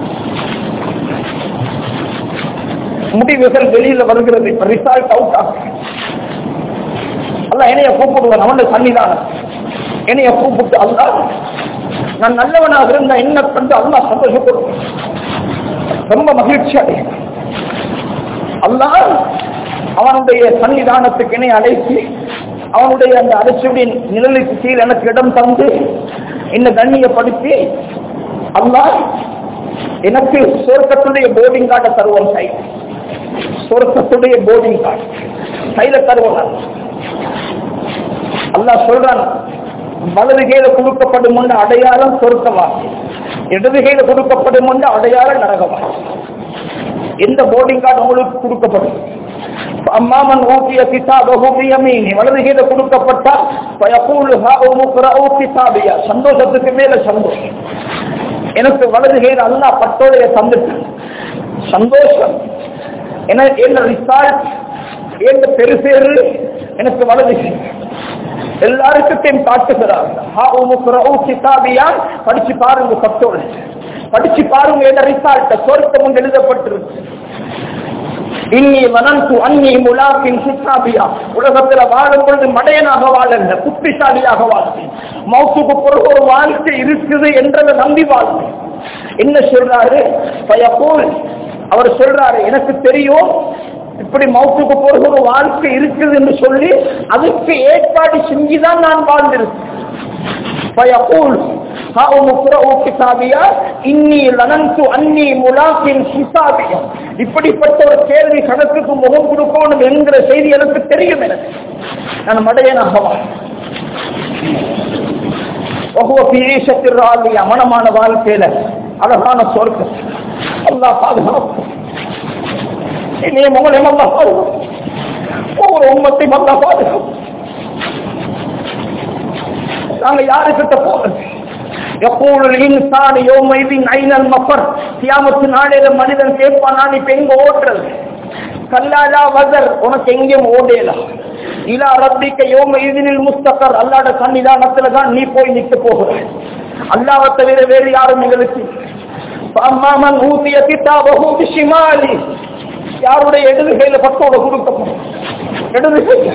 முடிவுகள் வெளியில வருகிறது இப்ப ரிசல்ட் அவுட் ஆகும் அல்ல என்னைய கூப்பிடுவான் அவன் சன்னிதானம் என்னைய கூப்பிட்டு அல்ல நான் நல்லவனாக இருந்த என்ன கண்டு அல்லா சந்தோஷப்படுவேன் ரொம்ப மகிழ்ச்சி அடையும் அல்லா அவனுடைய சன்னிதானத்துக்கு என்னை அழைத்து அவனுடைய அந்த அரசுடைய நிழலுக்கு கீழ் எனக்கு இடம் தந்து என்ன கண்ணியப்படுத்தி அல்லாஹ் எனக்கு சொர்க்கத்துடைய போர்டிங் கார்டை தருவோம் சை சொர்க்கத்துடைய போர்டிங் கார்டு கையில தருவோம் அல்லாஹ் சொல்றான் வலது கையில கொடுக்கப்படும் முன்ன அடையாளம் சொர்க்கமா இடது கையில கொடுக்கப்படும் முன்ன அடையாளம் நரகமா எந்த போர்டிங் கார்டு உங்களுக்கு கொடுக்கப்படும் அம்மாமன் ஊட்டிய கிதாபஹு பியமீனி வலது கையில கொடுக்கப்பட்டா ஃபயகூலு ஹாஉமு க்ரஉ கிதாபியா சந்தோஷத்துக்கு மேல சந்தோஷம் எனக்கு வலது கையில அல்லாஹ் பட்டோடைய தந்துட்டான் சந்தோஷம் என என்ன ரிசால்ட் என்ன பெருசேரு எனக்கு வலது கை எல்லாருக்கும் காட்டுகிறார் கிதாபியா படிச்சு பாருங்க பத்தோடு படிச்சு பாருங்க என்ன ரிசால்ட் சொர்க்கம் எழுதப்பட்டிருக்கு இன்னி வனந்து அன்னி முலாக்கின் சித்தாபியா உலகத்துல வாழும் பொழுது மடையனாக வாழல புத்திசாலியாக வாழ்ந்தேன் மௌத்துக்கு பிறகு ஒரு வாழ்க்கை இருக்குது என்றதை நம்பி வாழ்ந்தேன் என்ன சொல்றாரு பயப்போல் அவர் சொல்றாரு எனக்கு தெரியும் இப்படி மௌத்துக்கு பிறகு ஒரு வாழ்க்கை இருக்குது என்று சொல்லி அதுக்கு ஏற்பாடு செஞ்சுதான் நான் வாழ்ந்திருக்கேன் பயப்போல் இப்படிப்பட்ட ஒரு கேள்வி கணக்குக்கு முகம் கொடுக்கணும் என்கிற செய்தி எனக்கு தெரியும் எனக்கு நான் மடையனாக மனமான வாழ்க்கையில அழகான சொர்க்கம் அல்லா பாதுகாப்பு இனிய முகலையும் அல்லா பாதுகாப்பு ஒவ்வொரு உண்மத்தையும் அல்லா பாதுகாப்பு நாங்க யாருக்கிட்ட போறது எப்பொழுது இன்சான் யோமைவின் ஐநல் மஃபர் கியாமத்து நாளையில மனிதன் கேட்பான் நான் இப்ப எங்க ஓட்டுறது கல்லாலா வதர் உனக்கு எங்கேயும் ஓடலாம் இலா ரப்பிக்க யோம இதினில் முஸ்தகர் அல்லாட சன்னிதானத்துல தான் நீ போய் நிக்க போகிற அல்லாவை தவிர வேறு யாரும் எங்களுக்கு அம்மாமன் ஊதிய கிட்டாபஹு பிஷிமாலி யாருடைய இடது கையில பத்தோட கொடுக்கப்படும் இடது கையில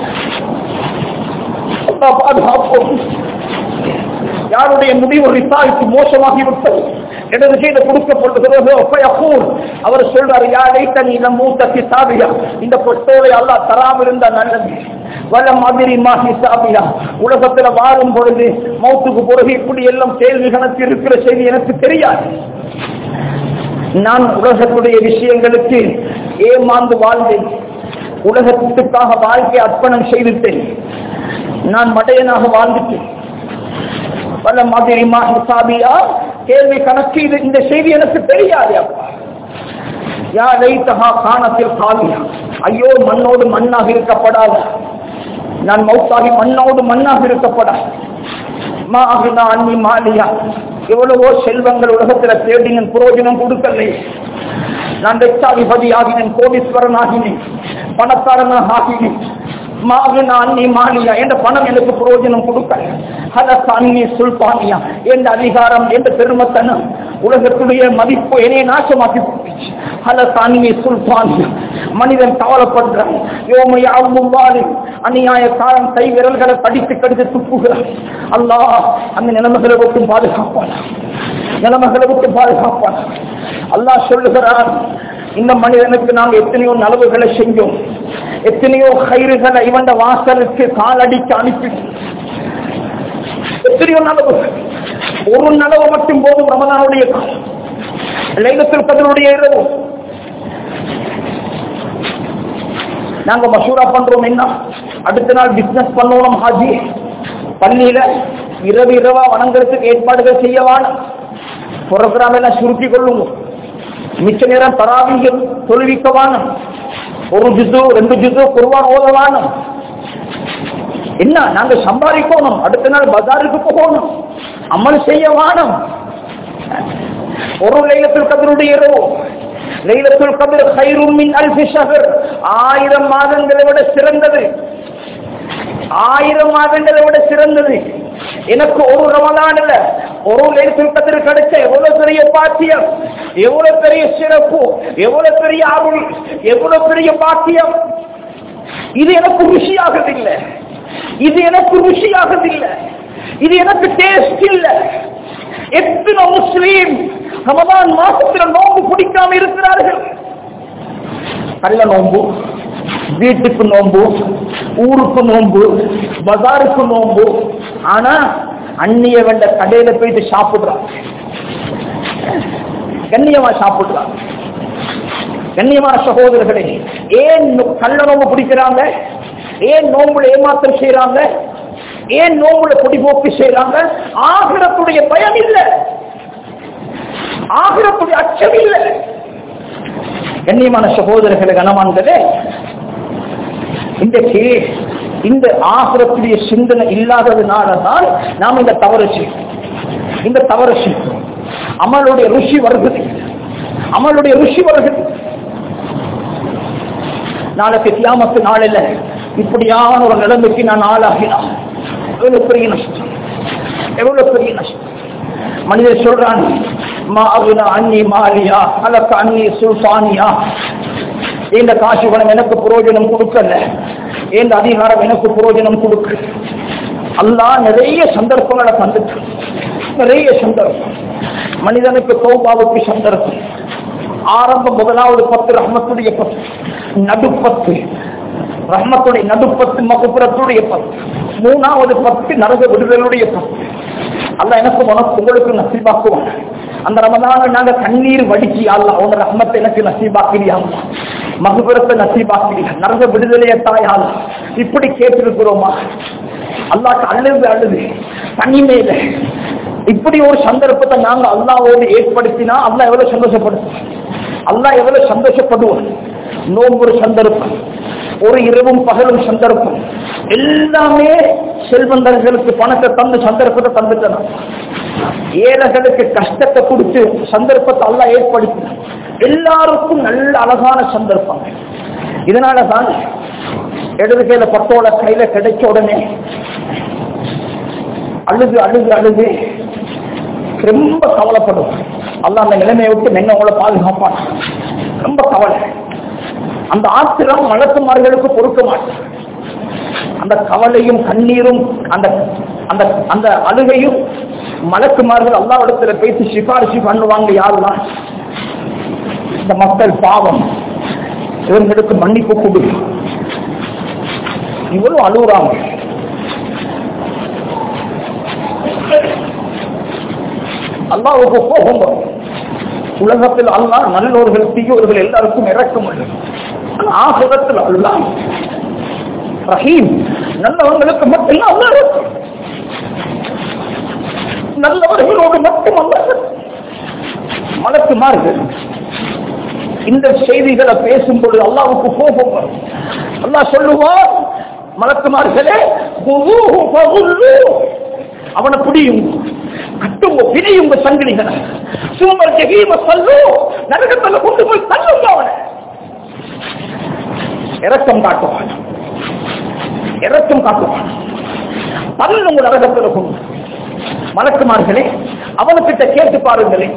அல்லாஹ் பாதுகாப்போம் யாருடைய முடிவு ரிசாய்க்கு மோசமாகி விட்டது இடது கையில கொடுக்கப்படுகிறது அவர் சொல்றாரு யாரை தனி மூத்த கிசாபியா இந்த பொட்டோலை அல்லா தராம இருந்தா நல்லது வல மாதிரி மாஹி சாபியா உலகத்துல வாழும் பொழுது மௌத்துக்கு பிறகு இப்படி எல்லாம் கேள்வி கணக்கு இருக்கிற செய்தி எனக்கு தெரியாது நான் உலகத்துடைய விஷயங்களுக்கு ஏமாந்து வாழ்ந்தேன் உலகத்துக்காக வாழ்க்கை அர்ப்பணம் செய்துட்டேன் நான் மடையனாக வாழ்ந்துட்டேன் பல மாதிரி சாபியா கேள்வி கணக்கு இது இந்த செய்தி எனக்கு தெரியாது அப்பா யா லைத்தஹா காணத்தில் காலியா ஐயோ மண்ணோடு மண்ணாக இருக்கப்படாத நான் மௌத்தாகி மண்ணோடு மண்ணாக இருக்கப்படாது மா அகினா அன்னி மாலியா எவ்வளவோ செல்வங்கள் உலகத்துல தேடினன் புரோஜனம் கொடுக்கலை நான் லட்சாதிபதி ஆகினேன் கோடீஸ்வரன் ஆகினேன் பணக்காரனாக ஆகினேன் மாவினா அன்னி மாலியா என்ற பணம் எனக்கு பிரயோஜனம் கொடுக்கல ஹலச அன்னி சுல்பானியா என்ற அதிகாரம் என்ற பெருமத்தனம் உலகத்துடைய மதிப்பு என்னை நாசமாக்கி போட்டுச்சு ஹலச அன்னி சுல்பானியா மனிதன் கவலைப்படுறான் யோமைய அவ்வாறு அநியாய காலம் கை விரல்களை படித்து கடித்து துப்புகிறான் அல்லாஹ் அந்த நிலைமைகளை விட்டு பாதுகாப்பான் நிலைமைகளை விட்டு பாதுகாப்பான் அல்லாஹ் சொல்லுகிறான் இந்த மனிதனுக்கு நாம் எத்தனையோ நலவுகளை செஞ்சோம் எத்தனையோ கயிறுகளை இவன் வாசலுக்கு காலடிக்கு அனுப்பி எத்தனையோ நலவு ஒரு நலவு மட்டும் போதும் ரமதானுடைய லைலத்தில் கதனுடைய இரவு நாங்க மசூரா பண்றோம் என்ன அடுத்த நாள் பிசினஸ் பண்ணணும் ஹாஜி பள்ளியில இரவு இரவா வணங்குறதுக்கு ஏற்பாடுகள் செய்யவான ப்ரோக்ராம் எல்லாம் சுருக்கி கொள்ளுங்க மிச்ச நேரம் தராவிகள் தொழுவிக்கவான ஒரு ஜுது ரெண்டு ஜுது குருவான் ஓதவான என்ன நாங்க சம்பாதிக்கணும் அடுத்த நாள் பஜாருக்கு போகணும் அமல் செய்ய வானம் ஒரு லைலத்தில் கதருடைய இரவு லைலத்துல் கதிர் ஹைரும் மின் அல்ஃபி ஷஹர் ஆயிரம் மாதங்களை விட சிறந்தது ஆயிரம் மாதங்களை விட சிறந்தது எனக்கு ஒரு ரமலான் இல்ல ஒரு லைலத்துல் கதிர் கிடைச்ச எவ்வளவு பெரிய பாக்கியம் எவ்வளவு பெரிய சிறப்பு எவ்வளவு பெரிய அருள் எவ்வளவு பெரிய பாக்கியம் இது எனக்கு ருசியாகதில்லை இது எனக்கு ருசியாகதில்லை இது எனக்கு டேஸ்ட் இல்லை எத்தனை முஸ்லீம் ரமதான் மாசத்துல நோம்பு பிடிக்காம இருக்கிறார்கள் கள்ள நோம்பு வீட்டுக்கு நோம்பு ஊருக்கு நோம்பு பஜாருக்கு நோம்பு ஆனா அந்நிய வெண்ட கடையில போயிட்டு சாப்பிடுறாங்க கண்ணியமா சாப்பிடுறாங்க கண்ணியமான சகோதரர்களே ஏன் நோ- கள்ள நோம்பு பிடிக்கிறாங்க ஏன் நோம்புல ஏமாற்றம் செய்யறாங்க ஏன் நோம்புல பொடிபோக்கு செய்யறாங்க ஆகிரத்துடைய பயம் இல்லை ஆகிரத்துடைய அச்சம் இல்லை கண்ணியமான சகோதரர்களே கனமான்களே இன்றைக்கு இந்த ஆகிரத்துடைய சிந்தனை இல்லாததுனால தான் நாம் இந்த தவறு செய்யும் இந்த தவறு செய்யும் அமலுடைய ருசி வருகிறது அமலுடைய ருசி வருகிறது நாளைக்கு கியாமத்து நாளில் இப்படியான ஒரு நிலைமைக்கு நான் ஆளாகினான் எவ்வளவு பெரிய நஷ்டம் எவ்வளவு பெரிய நஷ்டம் மனிதர் சொல்றான் மா அகுனா அன்னி மாலியா அலக்க அன்னி சுல்தானியா இந்த காசு பணம் எனக்கு புரோஜனம் கொடுக்கல இந்த அதிகாரம் எனக்கு புரோஜனம் கொடுக்க அல்லாஹ் நிறைய சந்தர்ப்பங்களை தந்துட்டு நிறைய சந்தர்ப்பம் மனிதனுக்கு தௌபாவுக்கு சந்தர்ப்பம் ஆரம்ப முதலாவது பத்து ரஹ்மத்துடைய பத்து நடுப்பத்து ரஹ்மத்துடைய நடுப்பத்து மகுபுரத்துடைய பத்து மூணாவது பத்து நரக விடுதலுடைய பத்து அல்ல எனக்கு உனக்கு உங்களுக்கு நசீபாக்குவான் அந்த ரமதான நாங்க கண்ணீர் வடிச்சு அல்ல உன ரஹ்மத்தை எனக்கு நசீபாக்கிறியா மகுபுரத்தை நசீபாக்கிறியா நரக விடுதலையை தாயால் இப்படி கேட்டிருக்கிறோமா அல்லாக்கு அழுது அழுது தனிமையில இப்படி ஒரு சந்தர்ப்பத்தை நாங்க அல்லாவோடு ஏற்படுத்தினா அல்லாஹ் எவ்வளவு சந்தோஷப்படுத்தும் அல்லாஹ் எவ்வளவு சந்தோஷப்படுவான் நோம்பு ஒரு சந்தர்ப்பம் ஒரு இரவும் பகலும் சந்தர்ப்பம் எல்லாமே செல்வந்தர்களுக்கு பணத்தை தந்து சந்தர்ப்பத்தை தந்துட்டன ஏழைகளுக்கு கஷ்டத்தை கொடுத்து சந்தர்ப்பத்தை அல்லாஹ் ஏற்படுத்தினான் எல்லாருக்கும் நல்ல அழகான சந்தர்ப்பம் இதனால தான் இடது கையில பட்டோல கையில கிடைச்ச உடனே அழுது அழுது அழுது ரொம்ப கவலைப்படும் அல்லாஹ் அந்த நிலைமையை விட்டு மென்ன உங்களை பாதுகாப்பான் ரொம்ப கவலை அந்த ஆத்திரம் மலக்குமார்களுக்கு பொறுக்க மாட்டான் அந்த கவலையும் கண்ணீரும் அந்த அந்த அந்த அழுகையும் மலக்குமார்கள் அல்லாவிடத்துல பேசி சிபாரிசு பண்ணுவாங்க யாருலாம் இந்த மக்கள் பாவம் இவர்களுக்கு மன்னிப்பு கொடு இவ்வளவு அழுகுறாங்க அல்லாவுக்கு கோபம் வரும் உலகத்தில் அல்லாஹ் நல்லோர்கள் தீயோர்கள் எல்லாருக்கும் இறக்கம் ஆசிரத்தில் அல்லாஹ் ரஹீம் நல்லவங்களுக்கு மட்டும்தான் அல்லாஹ் இருக்கும். நல்லவர்களோடு மட்டும் அல்லாஹ் மலக்குமார்கள் இந்த செய்திகளை பேசும்பொழுது அல்லாவுக்கு கோபம் வரும் அல்லாஹ் சொல்லுவார் மலக்குமார்களே குதூஹு ஃபகுல்லூ. அவனை பிடியும் கட்டுங்க பிடியுங்க சங்கிலிகளை சும்மர் ஜெகீம சல்லு நரகத்துல கொண்டு போய் தள்ளுங்க அவனை இரக்கம் காட்டுவான் இரக்கம் காட்டுவான் தள்ளுங்க நரகத்துல கொண்டு மலக்குமார்களே அவனுக்கிட்ட கேட்டு பாருங்களேன்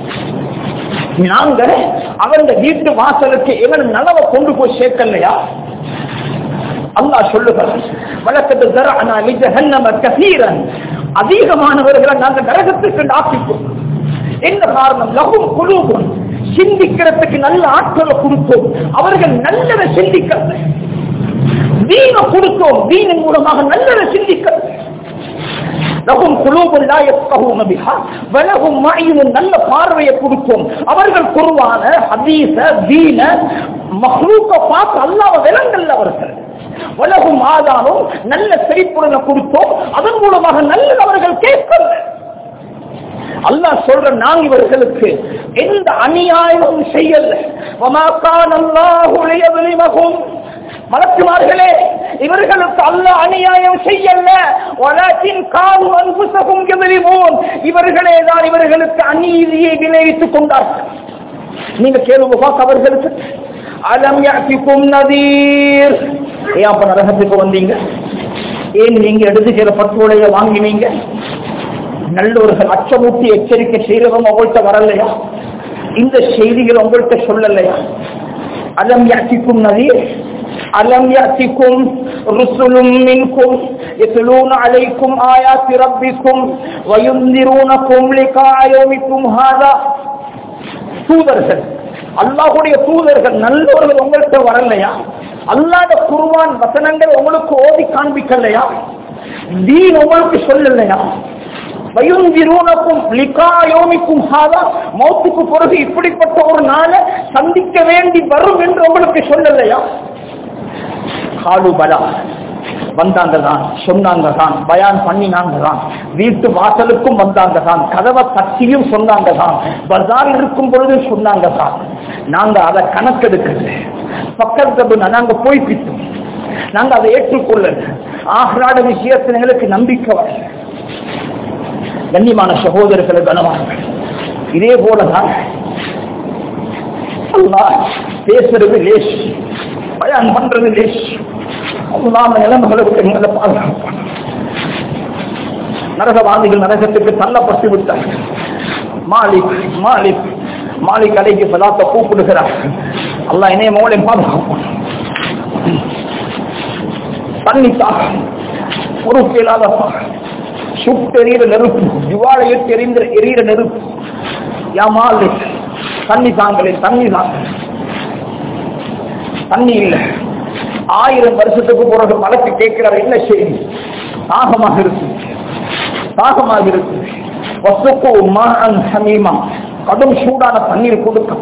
நாங்க அவன் வீட்டு வாசலுக்கு எவன் நலவை கொண்டு போய் சேர்க்கலையா அல்லாஹ் சொல்லுகிறான் வழக்கத்து தரஅனா லிஜஹன்னம கசீரன் அதிகமானவர்களை நாங்கள் நரகத்துக்கு ஆக்கிப்போம் என்ன காரணம் லகும் குழுவும் சிந்திக்கிறதுக்கு நல்ல ஆற்றலை கொடுத்தோம் அவர்கள் நல்லதை சிந்திக்கிறது வீண கொடுத்தோம் வீணின் மூலமாக நல்லதை சிந்திக்கிறது லகும் குலூபுல் லா யஃகஹூன பிஹா வலகும் மஅயுன் நல்ல பார்வையை கொடுத்தோம் அவர்கள் குர்ஆன ஹதீஸ தீன மஹ்லூக்க பார்த்து அல்லாஹ் விலங்கல்ல அவர்கள் வலகும் ஆதானும் நல்ல செழிப்புடனை கொடுத்தோம் அதன் மூலமாக நல்லது அவர்கள் கேட்கல அல்லாஹ் சொல்ற நாங்க இவர்களுக்கு எந்த அநியாயமும் செய்யல வமா கான அல்லாஹு லியظلمهم மலக்குமார்களே இவர்களுக்கு அல்லாஹ் அநியாயம் செய்யல வலாக்கின் காது அன்புசகும் எதிரிமோன் இவர்களே தான் இவர்களுக்கு அநீதியை விளைவித்துக் கொண்டார்கள் நீங்க கேளுங்க பாக்க அவர்களுக்கு அலம் யாக்கிக்கும் நதீர் ஏன் அப்ப நரகத்துக்கு வந்தீங்க ஏன் நீங்க எடுத்துக்கிற பட்டுடைய வாங்கினீங்க நல்லவர்கள் அச்சமூட்டி எச்சரிக்கை செய்யறதும் உங்கள்கிட்ட வரலையா இந்த செய்திகள் உங்கள்கிட்ட சொல்லலையா அலம் யாக்கிக்கும் நதீர் ألم يأتكم رسل منكم يتلون عليكم آيات ربكم وينذرونكم لقاء يومكم هذا தூதர்கள் அல்லாஹுடைய தூதர்கள் நல்லவர்கள் உங்கள்கிட்ட வரலையா அல்லாத குருவான் வசனங்கள் உங்களுக்கு ஓதி காண்பிக்கலையா தீன் உங்களுக்கு சொல்லலையா வயுந்திரூனக்கும் லிகாயோமிக்கும் ஹாதா மௌத்துக்கு பிறகு இப்படிப்பட்ட ஒரு நாளை சந்திக்க வேண்டி வரும் என்று உங்களுக்கு சொல்லலையா காலு பலா வந்தாங்க தான் சொன்னாங்க தான் பயான் பண்ணினாங்க தான் வீட்டு வாசலுக்கும் வந்தாங்க தான் கதவை தட்டியும் சொன்னாங்க தான் பஜார் இருக்கும் பொழுது சொன்னாங்க தான் நாங்க அதை கணக்கெடுக்கல பக்கத்து நாங்க போய் பிட்டோம் நாங்க அதை ஏற்றுக்கொள்ளல ஆஹ்ராட விஷயத்தில் எங்களுக்கு நம்பிக்கை வரல கண்ணியமான சகோதரர்களை கனவார்கள் இதே போலதான் அல்லாஹ் பேசுறது லேஸ் பயான் பண்றது லேஸ் அல்லாஹ் நிலைமைகளுக்கு எங்களை பாதுகாப்பான் நரகவாதிகள் நரகத்துக்கு தள்ளப்பட்டு விட்டார்கள் மாலிக் மாலிக் மாலிக் அலைக்கு பதாத்த கூப்பிடுகிறார் அல்லாஹ் இணைய மோளை பாதுகாப்பான் தண்ணி தாகம் பொறுப்பு இல்லாத சுட்டெறிகிற நெருப்பு ஜுவாலையில் எரிந்த எரிகிற நெருப்பு யாமால் தண்ணி தாங்களே தண்ணி தாங்க தண்ணி இல்லை ஆயிரம் வருஷத்துக்கு பிறகு மலைக்கு கேட்கிறார் என்ன செய்தி தாகமாக இருக்கு தாகமாக இருக்கு வசுக்கு மான் சமீமா கடும் சூடான தண்ணீர் கொடுக்க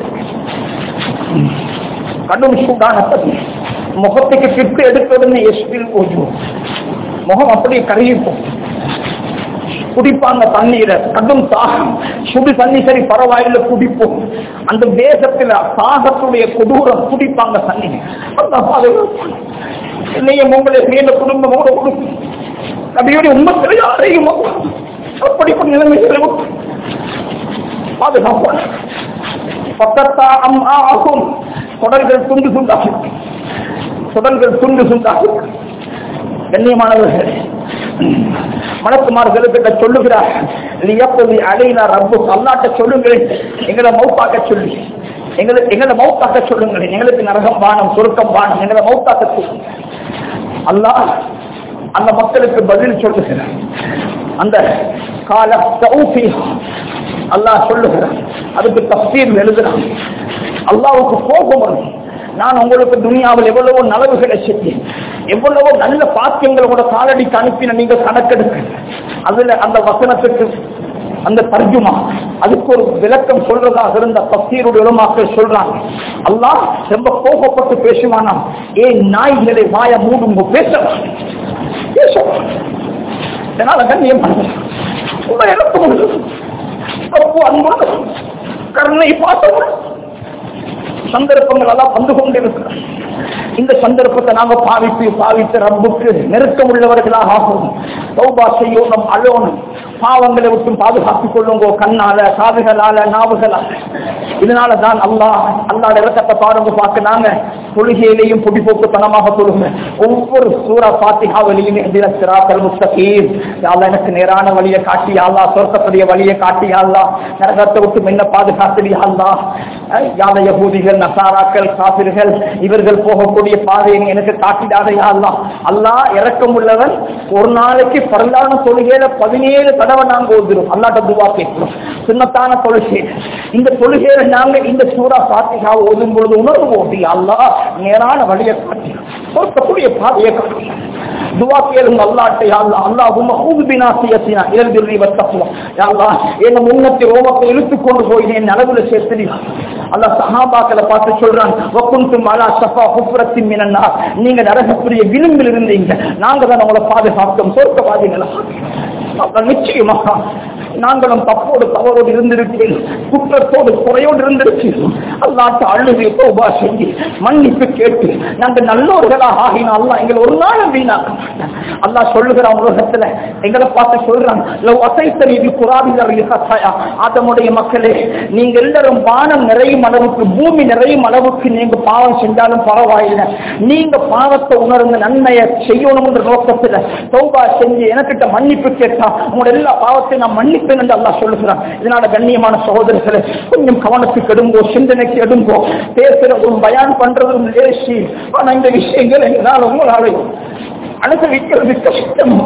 கடும் சூடான தண்ணீர் முகத்துக்கு பிட்டு எடுத்த உடனே எஸ்பில் ஓஜும் முகம் அப்படியே கருகிப்போம் குடிப்பாங்க தண்ணீரை கடும் தாகம் சுடு தண்ணி சரி பரவாயில்ல குடிப்போம் அந்த வேகத்துல தாகத்துடைய கொடூரம் குடிப்பாங்க தண்ணி அந்த பாதுகாப்பு என்னையும் உங்களை மேல குடும்பமோட கொடுக்கும் நபியுடைய உண்மத்தில் யாரையும் அப்படிப்பட்ட நிலைமைகளை பாதுகாப்பாங்க பக்கத்தா அம்மா ஆகும் தொடர்கள் துண்டு துண்டாகும் தொடர்கள் துண்டு துண்டாகும் கண்ணியமானவர்கள் மலக்குமார்களுக்கு சொல்லுகிறார் லியப்பதி அலைனா ரப்பு அல்லாட்ட சொல்லுங்களேன் எங்களை மௌத்தாக்க சொல்லி எங்களை எங்களை மௌத்தாக்க சொல்லுங்களேன் எங்களுக்கு நரகம் வானம் சுருக்கம் வானம் எங்களை மௌத்தாக்க சொல்லுங்க அல்லாஹ் அந்த மக்களுக்கு பதில் சொல்லுகிறார் அந்த கால தௌஃபி அல்லாஹ் சொல்லுகிறார் அதுக்கு தப்சீர் எழுதுறான் அல்லாவுக்கு கோபம் வரும் நான் உங்களுக்கு துனியாவில் எவ்வளவோ நலவுகளை செஞ்சேன் எவ்வளவோ நல்ல பாக்கியங்களை கூட காலடிக்கு அனுப்பின நீங்க கணக்கெடுக்க அதுல அந்த வசனத்துக்கு அந்த தர்ஜுமா அதுக்கு ஒரு விளக்கம் சொல்றதாக இருந்த தப்சீருடைய உலமாக்கள் சொல்றாங்க அல்லாஹ் ரொம்ப கோபப்பட்டு பேசுவானாம் ஏன் நாய்களை வாய மூடுங்க பேசலாம் பேசலாம் இதனால கண்ணியம் உங்களை இழக்க முடியும் தப்பு அன்புடன் கருணை பாசமுடன் சந்தர்ப்பங்கள் எல்லாம் வந்து கொண்டிருக்கிறார் இந்த சந்தர்ப்பத்தை நாங்க பாவித்து பாவித்து ரப்புக்கு நெருக்கம் உள்ளவர்களாக ஆகும் சௌபா செய்யணும் அழோனும் பாவங்களை விட்டு பாதுகாத்துக் கொள்ளுங்கோ கண்ணால காதுகளால நாவுகளால இதனால தான் அல்லாஹ் அல்லாட இறக்கத்தை பாருங்க பார்க்க நாங்க தொழுகையிலையும் பொடிப்போக்குத்தனமாக தொழுங்க ஒவ்வொரு சூரா பாத்திகாவிலையும் சிராத்தல் முஸ்தகீம் யாழ்லா எனக்கு நேரான வழியை காட்டி யாழ்லா சொர்க்கத்துடைய வழியை காட்டி யாழ்லா நரகத்தை விட்டு முன்ன பாதுகாத்து யாழ்லா யாழ யகூதிகள் நசாராக்கள் காபிர்கள் இவர்கள் போகக்கூடிய பாதையை நீ எனக்கு காட்டிடாத யாழ்லா அல்லாஹ் இறக்கம் உள்ளவன் ஒரு நாளைக்கு பரலான தொழுகையில பதினேழு தடவை நாங்க ஓதுறோம் அல்லாட்ட துவா கேட்கிறோம் சுண்ணத்தான தொழுகை இந்த தொழுகையில நாங்க இந்த சூரா பாத்திகா ஓதும் பொழுது உணர்வு ஓட்டி அல்லா நேரான வழியை காட்டி பொறுக்கக்கூடிய பாதையை காட்டி துவா கேளுங்க அல்லாட்டை அல்லா அல்லாஹும் ஊதுபினா செய்யத்தினா இயல்பில் வத்தப்புவோம் அல்லா என்ன முன்னத்தை ரோமத்தை இழுத்து கொண்டு போய் என் அளவுல சேர்த்து அல்லா சஹாபாக்களை பார்த்து சொல்றான் வக்குந்தும் அலா சஃபா குப்ரத்தின் மினன்னா நீங்க நரகப்புரிய விளிம்பில் இருந்தீங்க நாங்க தான் உங்களை பாதுகாத்தோம் சொர்க்கவாதிகளை அப்ப நிச்சயமாக நாங்களும் தப்போடு தவறோடு இருந்திருக்கேன் குற்றத்தோடு குறையோடு இருந்திருக்கேன் அல்லாட்ட அழுது தோபா செஞ்சு மன்னிப்பு கேட்டு நாங்கள் நல்லோர்களாக ஆகினா அல்லா எங்களை ஒரு நாளும் வீணாக்க மாட்டேன் அல்லா சொல்லுகிறான் உலகத்துல எங்களை பார்த்து சொல்றான் லவ் அசைத்த நீதி குராபிதா அதனுடைய மக்களே நீங்க எல்லாரும் வானம் நிறையும் அளவுக்கு பூமி நிறையும் அளவுக்கு நீங்க பாவம் செஞ்சாலும் பரவாயில்லை நீங்க பாவத்தை உணர்ந்து நன்மையை செய்யணும்ன்ற நோக்கத்துல தௌபா செஞ்சு எனக்கிட்ட மன்னிப்பு கேட்டா உங்களோட எல்லா பாவத்தையும் நான் மன்னிப்பேன் என்று அல்லாஹ் சொல்லுகிறான் இதனால கண்ணியமான சகோதரர்களே கொஞ்சம் கவனத்துக்கு எடுங்கோ சிந்தனைக்கு எடுங்கோ பேசுறதும் பயான் பண்றதும் லேசி ஆனா இந்த விஷயங்கள் எங்களால் உங்களாலையும் அனுபவிக்கிறது கஷ்டம்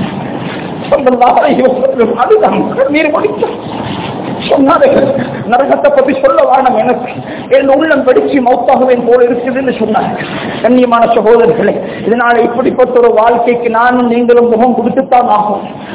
சொல்லலாம் அதுதான் கண்ணீர் முடிக்கும் சொன்னார்கள் நரகத்தை பத்தி சொல்ல வேணாம் எனக்கு என் உள்ளம் படிச்சு மௌத்தாகுவேன் போல இருக்குதுன்னு சொன்னார்கள் கண்ணியமான சகோதரர்களே இதனால இப்படிப்பட்ட ஒரு வாழ்க்கைக்கு நானும் நீங்களும் முகம் கொடுத்துத்தான் ஆகும்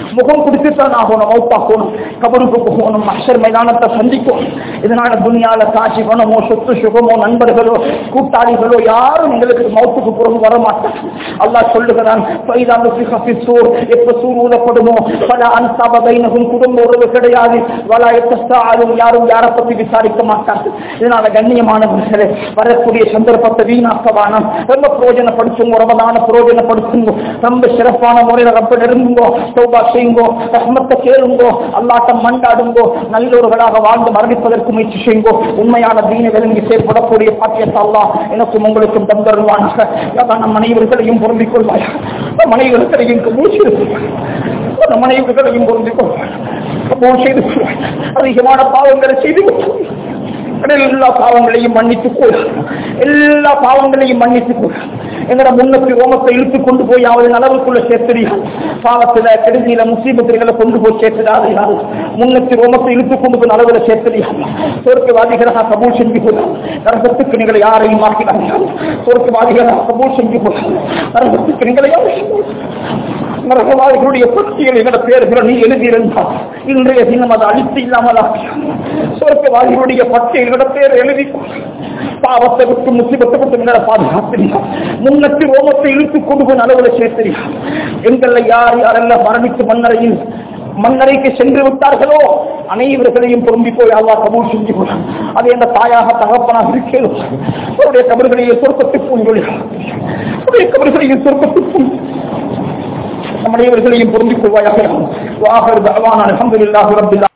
முகம் கொடுத்துத்தான் ஆகணும் மௌத்தாகணும் கபருக்கு போகணும் மஷர் மைதானத்தை சந்திக்கும் இதனால துனியால காட்சி பணமோ சொத்து சுகமோ நண்பர்களோ கூட்டாளிகளோ யாரும் எங்களுக்கு மௌத்துக்கு பிறகு வர மாட்டாங்க அல்லாஹ் சொல்லுகிறான் "ஃபைதா நுஃபிக ஃபிஸ்ஸூர்", எப்ப சூர் ஊதப்படுமோ பல அன்சாப பைனஹும் குடும்ப உறவு கிடையாது வலா எத்தஸ்தாலும் யாரும் யாரை பத்தி விசாரிக்க மாட்டார்கள் இதனால கண்ணியமானவர்களே வரக்கூடிய சந்தர்ப்பத்தை வீணாக்கவானம் ரொம்ப பிரயோஜனப்படுத்துங்க ரமதான பிரயோஜனப்படுத்துங்க ரொம்ப சிறப்பான முறையில் ரப்ப நெருங்குங்கோ சௌபா செய்யுங்கோ ரஹ்மத்தை கேளுங்கோ அல்லாட்டம் மண்டாடுங்கோ நல்லோர்களாக வாழ்ந்து மரணிப்பதற்கு முயற்சி செய்யுங்கோ உண்மையான தீன விளங்கி செயல்படக்கூடிய பாக்கியத்தை அல்லாஹ் எனக்கும் உங்களுக்கும் தந்தருவானாக நம் மனைவர்களையும் பொருந்திக் கொள்வாய் நம் மனைவர்களையும் மூச்சிருப்பாய் நம் மனைவர்களையும் பொருந்திக் கொள்வாய் கபூல் செய்து கொள்வாய் அதிகமான பாவங்களை செய்து கொள்வாய் எல்லா பாவங்களையும் மன்னித்துக் கொள் எல்லா பாவங்களையும் மன்னித்துக் கொள் எங்கட முன்னத்து ரோமத்தை இழுத்து கொண்டு போய் அவரின் அளவுக்குள்ள சேர்த்துறியா பாவத்துல கெடுதியில முசீபத்திரிகளை கொண்டு போய் சேர்த்துடாதீர்கள் முன்னத்து ரோமத்தை இழுத்து கொண்டு போய் அளவுல சேர்த்துறியா சொர்க்கவாதிகளாக கபூல் செஞ்சு கொள்ள நரகத்துக்கு நீங்கள் யாரையும் ஆக்கினார்கள் சொர்க்கவாதிகளாக கபூல் செஞ்சு கொள்ள நரகத்துக்கு நீங்களை நரகவாதிகளுடைய பட்டியல் எங்கட பேர்களை நீ எழுதியிருந்தால் இன்றைய தினம் அதை அழித்து இல்லாமல் சொர்க்கவாதிகளுடைய பட்டியல்களோட பேர் எழுதி பாவத்தை விட்டு முசிபத்தை விட்டு எங்களை பாதுகாத்திரியா முன்னத்தி ரோமத்தை இழுத்துக் கொண்டு போய் அளவுல சேர்த்திரியா எங்களை யார் யாரெல்லாம் மரணித்து மன்னரையில் மன்னரைக்கு சென்று விட்டார்களோ அனைவர்களையும் பொருந்தி போய் அல்லா கபூல் செஞ்சு கொள்ள அது எந்த தாயாக தகப்பனாக இருக்கிறோம் அவருடைய கபர்களையும் சொர்க்கத்தை பூஞ்சொழி அவருடைய கபர்களையும் சொர்க்கத்தை பூஞ்சொழி நம் அனைவர்களையும் பொருந்திக் கொள்வாயாக வாகர் அல்ஹம்துலில்லாஹி ரப்பில்